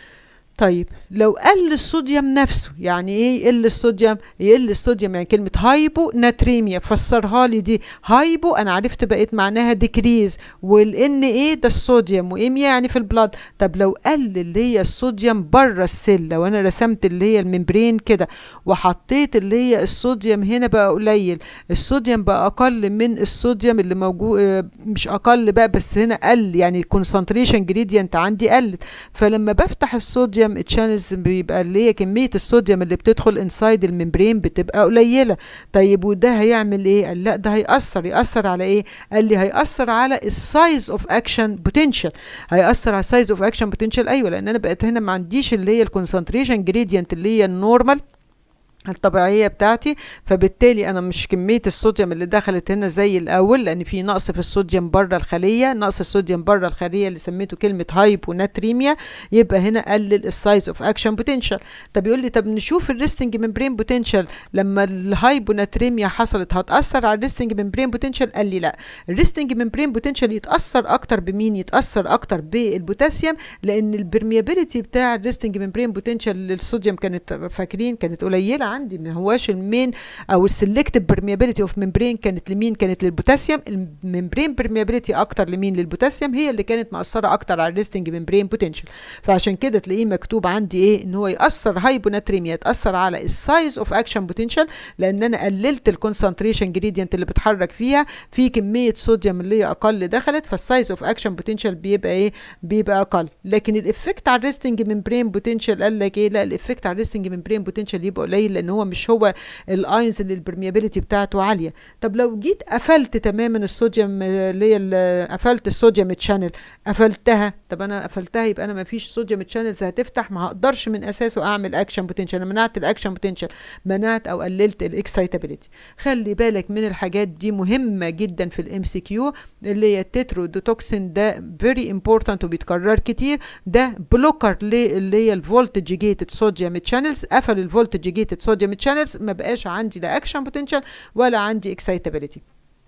طيب لو قل الصوديوم نفسه يعني ايه يقل الصوديوم يقل الصوديوم يعني كلمه هايبو ناتريميا فسرها لي دي هايبو انا عرفت بقيت معناها ديكريز والان ايه ده الصوديوم وايميا يعني في البلاد طب لو قل اللي هي الصوديوم بره السيل لو انا رسمت اللي هي الممبرين كده وحطيت اللي هي الصوديوم هنا بقى قليل الصوديوم بقى اقل من الصوديوم اللي موجود مش اقل بقى بس هنا قل يعني الكونسنتريشن جريدينت عندي قلت فلما بفتح الصوديوم تشانلز بيبقى اللي هي كميه الصوديوم اللي بتدخل انسايد الممبرين بتبقى قليله طيب وده هيعمل ايه قال لا ده هيأثر يأثر على ايه قال لي هيأثر على السايز اوف اكشن بوتنشال هيأثر على السايز اوف اكشن بوتنشال ايوه لان انا بقيت هنا ما عنديش اللي هي الكونسنتريشن جريدينت اللي هي النورمال الطبيعيه بتاعتي فبالتالي انا مش كميه الصوديوم اللي دخلت هنا زي الاول لان في نقص في الصوديوم بره الخليه نقص الصوديوم بره الخليه اللي سميته كلمه هايبوناتريميا يبقى هنا قلل السايز اوف اكشن بوتنشال طب يقول لي طب نشوف الريستنج ممبرين بوتنشال لما الهايبوناتريميا حصلت هتاثر على الريستنج ممبرين بوتنشال قال لي لا الريستنج ممبرين بوتنشال يتاثر اكتر بمين يتاثر اكتر بالبوتاسيوم لان البرميابيليتي بتاع الريستنج ممبرين بوتنشال للصوديوم كانت فاكرين كانت قليله عندي ما هواش المين او السلكتيف برميابيليتي اوف ممبرين كانت لمين كانت للبوتاسيوم الممبرين برميابيليتي اكتر لمين للبوتاسيوم هي اللي كانت مأثره اكتر على الريستنج ممبرين بوتنشال فعشان كده تلاقيه مكتوب عندي ايه ان هو ياثر هايبوناتريميا يتاثر على السايز اوف اكشن بوتنشال لان انا قللت الكونسنتريشن جريدينت اللي بتحرك فيها في كميه صوديوم اللي هي اقل دخلت فالسايز اوف اكشن بوتنشال بيبقى ايه بيبقى اقل لكن الافكت على الريستنج ممبرين بوتنشال قال لك ايه لا الافكت على الريستنج ممبرين بوتنشال يبقى قليل لان هو مش هو الايونز اللي البرميابيليتي بتاعته عاليه طب لو جيت قفلت تماما الصوديوم اللي هي قفلت الصوديوم تشانل قفلتها طب انا قفلتها يبقى انا ما فيش صوديوم تشانلز هتفتح ما هقدرش من اساسه اعمل اكشن بوتنشال منعت الاكشن بوتنشال منعت او قللت الاكسايتابيليتي خلي بالك من الحاجات دي مهمه جدا في الام سي كيو اللي هي التترودوتوكسين ده فيري امبورتنت وبيتكرر كتير ده بلوكر اللي هي الفولتج جيتد صوديوم تشانلز قفل الفولتج جيتد صوديوم تشانلز ما بقاش عندي لا اكشن بوتنشال ولا عندي اكسايتابيليتي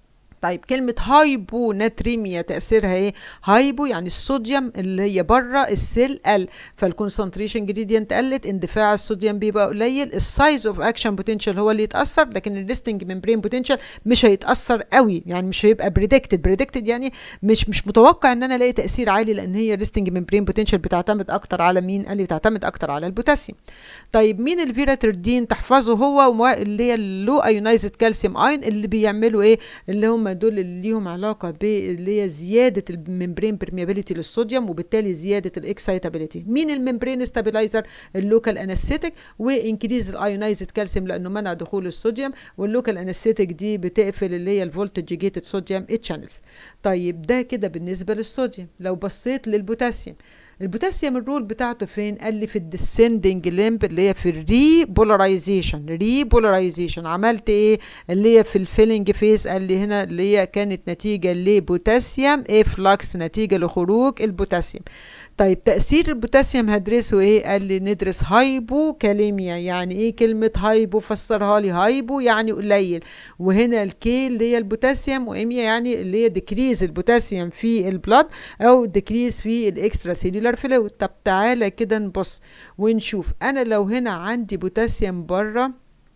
طيب كلمة هايبو ناتريميا تأثيرها ايه؟ هايبو يعني الصوديوم اللي هي بره السيل قل فالكونسنتريشن جريدينت قلت اندفاع الصوديوم بيبقى قليل السايز اوف اكشن بوتنشال هو اللي يتأثر لكن الريستنج ممبرين بوتنشال مش هيتأثر قوي يعني مش هيبقى بريدكتد بريدكتد يعني مش مش متوقع ان انا الاقي تأثير عالي لان هي الريستنج ممبرين بوتنشال بتعتمد اكتر على مين؟ قال لي بتعتمد اكتر على البوتاسيوم طيب مين الفيراتردين تحفظه هو اللي هي اللو ايونايزد كالسيوم اين اللي بيعملوا ايه؟ اللي هم دول اللي ليهم علاقه باللي هي زياده الممبرين برميابيليتي للصوديوم وبالتالي زياده الاكسايتابيليتي مين الممبرين ستابلايزر اللوكال انستيك وانكريز الايونايزد كالسيوم لانه منع دخول الصوديوم واللوكال انستيك دي بتقفل اللي هي الفولتج جيتد صوديوم تشانلز طيب ده كده بالنسبه للصوديوم لو بصيت للبوتاسيوم البوتاسيوم الرول بتاعته فين قال لي في الديسندنج ليمب اللي هي في الري بولاريزيشن ري بولاريزيشن عملت ايه اللي هي في الفيلنج فيس قال لي هنا اللي هي كانت نتيجه لبوتاسيوم افلكس نتيجه لخروج البوتاسيوم طيب تأثير البوتاسيوم هدرسه ايه قال لي ندرس هايبو كاليميا يعني ايه كلمة هايبو فسرها لي هايبو يعني قليل وهنا الكي اللي هي البوتاسيوم واميا يعني اللي هي ديكريز البوتاسيوم في البلاد او ديكريز في الاكسترا سيلولار فلويد طب تعالى كده نبص ونشوف انا لو هنا عندي بوتاسيوم بره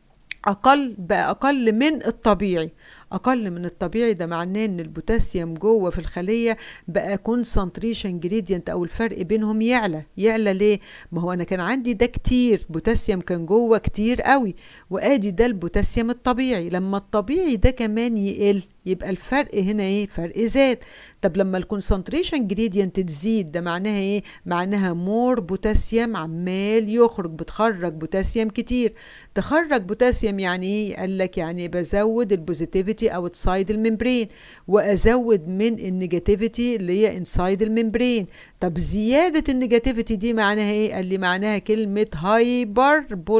اقل بقى اقل من الطبيعي اقل من الطبيعي ده معناه ان البوتاسيوم جوه في الخليه بقى كونسنتريشن جريدينت او الفرق بينهم يعلى يعلى ليه ما هو انا كان عندي ده كتير بوتاسيوم كان جوه كتير قوي وادي ده البوتاسيوم الطبيعي لما الطبيعي ده كمان يقل يبقى الفرق هنا ايه فرق زاد طب لما الكونسنتريشن جريدينت تزيد ده معناها ايه معناها مور بوتاسيوم عمال يخرج بتخرج بوتاسيوم كتير تخرج بوتاسيوم يعني ايه قال لك يعني بزود البوزيتيفيتي اوتسايد الممبرين وازود من النيجاتيفيتي اللي هي انسايد الممبرين طب زياده النيجاتيفيتي دي معناها ايه قال لي معناها كلمه هايبر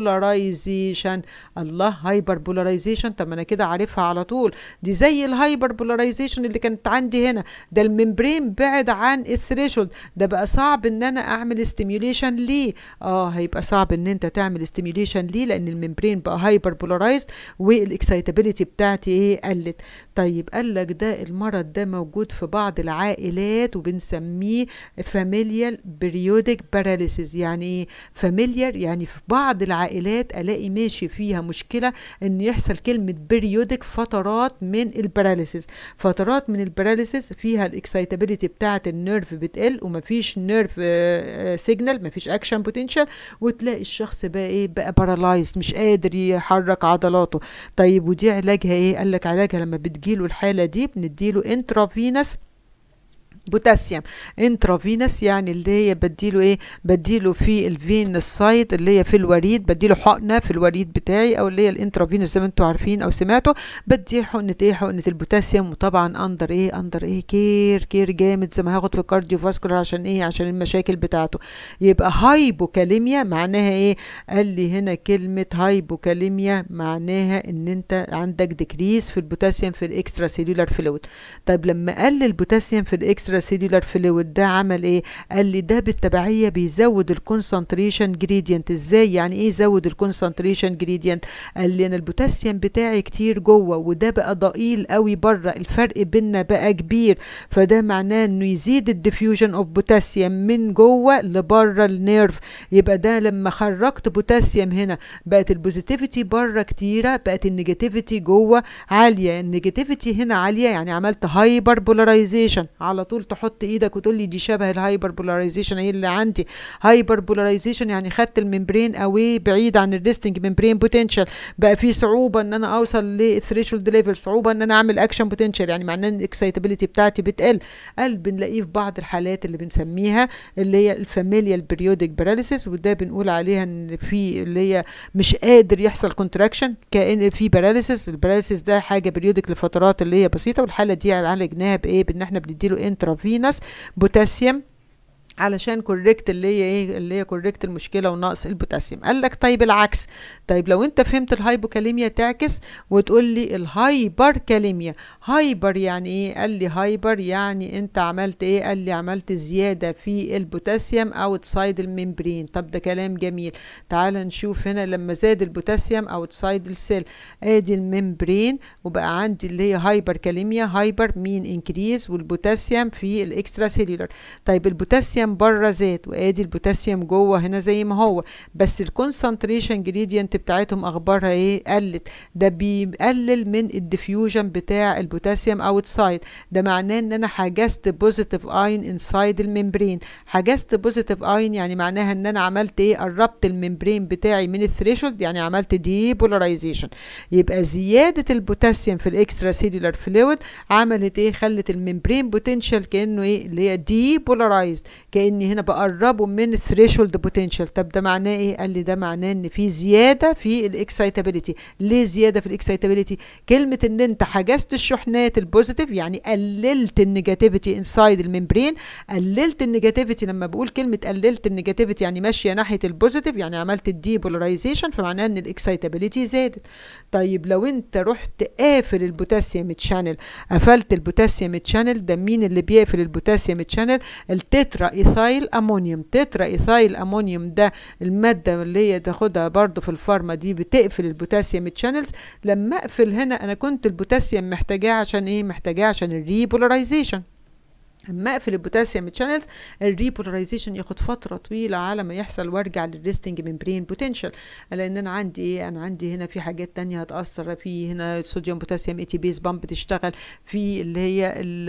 بولاريزيشن الله هايبر بولاريزيشن طب انا كده عارفها على طول دي زي الهايبر بولاريزيشن اللي كانت عندي هنا ده الممبرين بعد عن الثريشولد ده بقى صعب ان انا اعمل ستيميوليشن ليه اه هيبقى صعب ان انت تعمل ستيميوليشن ليه لان الممبرين بقى هايبر بولارايزد والاكسايتابيليتي بتاعتي ايه قلت طيب قال لك ده المرض ده موجود في بعض العائلات وبنسميه فاميليال بريودك باراليسيس يعني ايه فاميليار يعني في بعض العائلات الاقي ماشي فيها مشكله ان يحصل كلمه بريودك فترات من الباراليسيس فترات من الباراليسيس فيها الاكسايتابيليتي بتاعه النيرف بتقل ومفيش نيرف سيجنال مفيش اكشن بوتنشال وتلاقي الشخص بقى ايه بقى بارالايزد مش قادر يحرك عضلاته طيب ودي علاجها ايه قال لك علاجها لما بتجيله الحاله دي بنديله انترافينس بوتاسيوم انترافينس يعني اللي هي بديله ايه بديله في الفين سايت اللي هي في الوريد بديله حقنه في الوريد بتاعي او اللي هي الانترافينس زي ما انتم عارفين او سمعتوا بدي حقنه ايه حقنه البوتاسيوم وطبعا اندر ايه اندر ايه كير كير جامد زي ما هاخد في كارديو فاسكولار عشان ايه عشان المشاكل بتاعته يبقى هايبوكاليميا معناها ايه قال لي هنا كلمه هايبوكاليميا معناها ان انت عندك ديكريس في البوتاسيوم في الاكسترا سيلولار فلويد طيب لما قل البوتاسيوم في الاكسترا سيلولار فلويد ده عمل ايه قال لي ده بالتبعيه بيزود الكونسنتريشن جريدينت ازاي يعني ايه يزود الكونسنتريشن جريدينت قال لي انا البوتاسيوم بتاعي كتير جوه وده بقى ضئيل قوي بره الفرق بيننا بقى كبير فده معناه انه يزيد الديفيوجن اوف بوتاسيوم من جوه لبره النيرف يبقى ده لما خرجت بوتاسيوم هنا بقت البوزيتيفيتي بره كتيره بقت النيجاتيفيتي جوه عاليه النيجاتيفيتي هنا عاليه يعني عملت هايبر بولاريزيشن على طول تحط ايدك وتقول لي دي شبه الهايبر بولاريزيشن ايه اللي عندي هايبر بولاريزيشن يعني خدت الممبرين اوي بعيد عن الريستنج ممبرين بوتنشال بقى في صعوبه ان انا اوصل للثريشولد ليفل صعوبه ان انا اعمل اكشن بوتنشال يعني معناه ان الاكسايتابيليتي بتاعتي بتقل قال بنلاقيه في بعض الحالات اللي بنسميها اللي هي الفاميليال بريودك باراليسيس وده بنقول عليها ان في اللي هي مش قادر يحصل كونتراكشن كان في باراليسيس الباراليسيس ده حاجه بريودك لفترات اللي هي بسيطه والحاله دي عالجناها بايه بان احنا بنديله انترافينس بوتاسيوم علشان كوريكت اللي هي ايه اللي هي كوريكت المشكله ونقص البوتاسيوم قال لك طيب العكس طيب لو انت فهمت الهايبوكاليميا تعكس وتقول لي الهايبر كاليميا هايبر يعني ايه قال لي هايبر يعني انت عملت ايه قال لي عملت زياده في البوتاسيوم اوتسايد الممبرين طب ده كلام جميل تعال نشوف هنا لما زاد البوتاسيوم اوتسايد السيل ادي الممبرين وبقى عندي اللي هي هايبر كاليميا هايبر مين انكريز والبوتاسيوم في الاكسترا سيلولر طيب البوتاسيوم بره زاد وادي البوتاسيوم جوه هنا زي ما هو بس الكونسنتريشن جريدينت بتاعتهم اخبارها ايه قلت ده بيقلل من الديفيوجن بتاع البوتاسيوم اوتسايد ده معناه ان انا حجزت بوزيتيف اين انسايد الممبرين حجزت بوزيتيف اين يعني معناها ان انا عملت ايه قربت الممبرين بتاعي من الثريشولد يعني عملت دي بولاريزيشن يبقى زياده البوتاسيوم في الاكسترا سيلولار فلويد عملت ايه خلت الممبرين بوتنشال كانه ايه اللي هي دي بولارايزد كاني هنا بقربه من الثريشولد بوتنشال طب ده معناه ايه قال لي ده معناه ان في زياده في الاكسايتابيليتي ليه زياده في الاكسايتابيليتي كلمه ان انت حجزت الشحنات البوزيتيف يعني قللت النيجاتيفيتي انسايد الممبرين قللت النيجاتيفيتي لما بقول كلمه قللت النيجاتيفيتي يعني ماشيه ناحيه البوزيتيف يعني عملت الديبولاريزيشن فمعناه ان الاكسايتابيليتي زادت طيب لو انت رحت قافل البوتاسيوم تشانل قفلت البوتاسيوم تشانل ده مين اللي بيقفل البوتاسيوم تشانل التترا ايثايل امونيوم تترا ايثايل امونيوم ده الماده اللي هي تاخدها برضو في الفارما دي بتقفل البوتاسيوم تشانلز لما اقفل هنا انا كنت البوتاسيوم محتاجاه عشان ايه محتاجاه عشان الريبولاريزيشن اما اقفل البوتاسيوم تشانلز الريبولاريزيشن ياخد فتره طويله على ما يحصل وارجع للريستنج ممبرين بوتنشال لان انا عندي ايه انا عندي هنا في حاجات تانية هتاثر في هنا الصوديوم بوتاسيوم اي تي بيز بامب تشتغل في اللي هي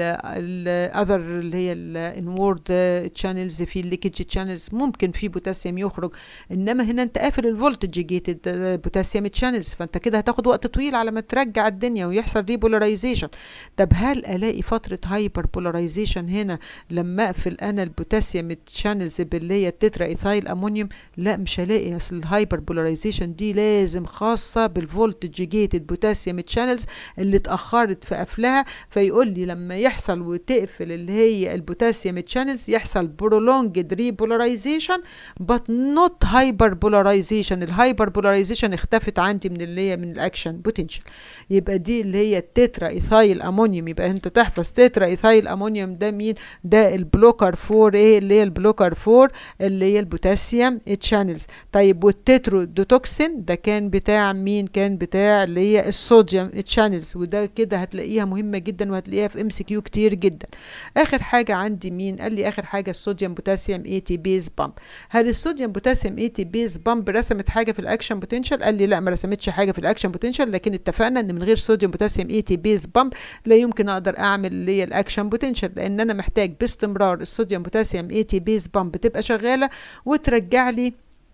الاذر اللي هي الانورد تشانلز في الليكج تشانلز ممكن في بوتاسيوم يخرج انما هنا انت قافل الفولتج جيتد بوتاسيوم تشانلز فانت كده هتاخد وقت طويل على ما ترجع الدنيا ويحصل ريبولاريزيشن طب هل الاقي فتره هايبر بولاريزيشن هنا لما اقفل انا البوتاسيوم تشانلز باللي هي التترا ايثايل امونيوم لا مش هلاقي اصل الهايبر بولاريزيشن دي لازم خاصه بالفولتج جيتد بوتاسيوم تشانلز اللي اتاخرت في قفلها فيقول لي لما يحصل وتقفل اللي هي البوتاسيوم تشانلز يحصل برولونجد ريبولاريزيشن بات نوت هايبر بولاريزيشن الهايبر بولاريزيشن اختفت عندي من اللي هي من الاكشن بوتنشال يبقى دي اللي هي التترا ايثايل امونيوم يبقى انت تحفظ تترا ايثايل امونيوم ده مين ده البلوكر 4 ايه اللي هي البلوكر 4 اللي هي البوتاسيوم تشانلز طيب والتترو دوتوكسين ده كان بتاع مين كان بتاع اللي هي الصوديوم تشانلز وده كده هتلاقيها مهمه جدا وهتلاقيها في ام سي كيو كتير جدا اخر حاجه عندي مين قال لي اخر حاجه الصوديوم بوتاسيوم اي تي بيز بامب هل الصوديوم بوتاسيوم اي تي بيز بامب رسمت حاجه في الاكشن بوتنشال قال لي لا ما رسمتش حاجه في الاكشن بوتنشال لكن اتفقنا ان من غير صوديوم بوتاسيوم اي تي بيز بامب لا يمكن اقدر اعمل اللي هي الاكشن بوتنشال لان انا محتاج باستمرار الصوديوم بوتاسيوم اي تي بيز بامب تبقى شغاله وترجع لي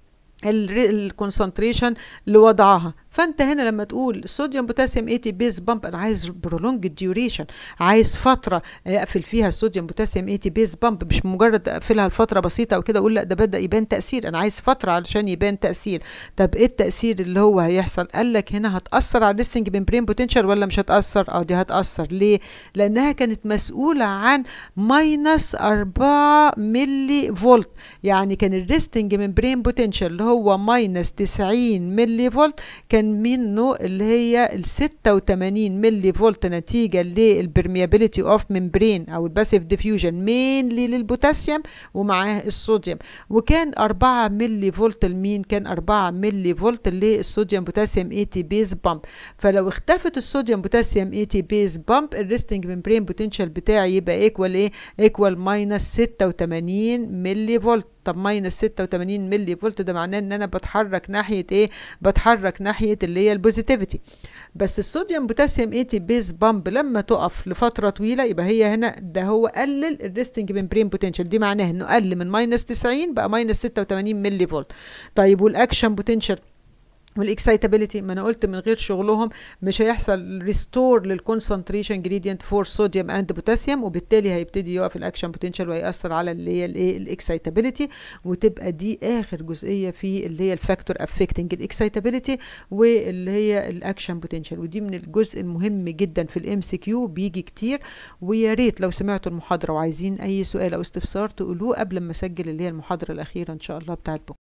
الكونسنتريشن لوضعها فانت هنا لما تقول صوديوم بوتاسيوم اي تي بيز بامب انا عايز برولونج ديوريشن عايز فتره اقفل فيها الصوديوم بوتاسيوم اي تي بيز بامب مش مجرد اقفلها لفتره بسيطه او كده اقول لا ده بدا يبان تاثير انا عايز فتره علشان يبان تاثير طب ايه التاثير اللي هو هيحصل قال لك هنا هتاثر على الريستنج ممبرين بوتنشال ولا مش هتاثر اه دي هتاثر ليه لانها كانت مسؤوله عن ماينس 4 ملي فولت يعني كان الريستنج ممبرين بوتنشال اللي هو ماينس 90 ملي فولت كان كان منه اللي هي ال 86 ملي فولت نتيجه للبرميابيليتي اوف ممبرين او الباسيف ديفيوجن مينلي للبوتاسيوم ومعاه الصوديوم وكان 4 ملي فولت لمين كان 4 ملي فولت للصوديوم بوتاسيوم اي تي بيز بامب فلو اختفت الصوديوم بوتاسيوم اي تي بيز بامب الريستنج ممبرين بوتنشال بتاعي يبقى ايكوال ايه ايكوال ماينس 86 ملي فولت طب ماينس 86 ملي فولت ده معناه ان انا بتحرك ناحيه ايه بتحرك ناحيه اللي هي البوزيتيفيتي بس الصوديوم بوتاسيوم اي تي بيز بامب لما تقف لفتره طويله يبقى هي هنا ده هو قلل الريستنج ممبرين بوتنشال دي معناه انه قل من ماينس 90 بقى ماينس 86 ملي فولت طيب والاكشن بوتنشال والاكسايتابيليتي ما انا قلت من غير شغلهم مش هيحصل ريستور للكونسنتريشن جريدينت فور صوديوم اند بوتاسيوم وبالتالي هيبتدي يقف الاكشن بوتنشال وهيأثر على اللي هي الايه الاكسايتابيليتي وتبقى دي اخر جزئيه في اللي هي الفاكتور افكتنج الاكسايتابيليتي واللي هي الاكشن بوتنشال ودي من الجزء المهم جدا في الام سي كيو بيجي كتير ويا ريت لو سمعتوا المحاضره وعايزين اي سؤال او استفسار تقولوه قبل ما اسجل اللي هي المحاضره الاخيره ان شاء الله بتاعت بكره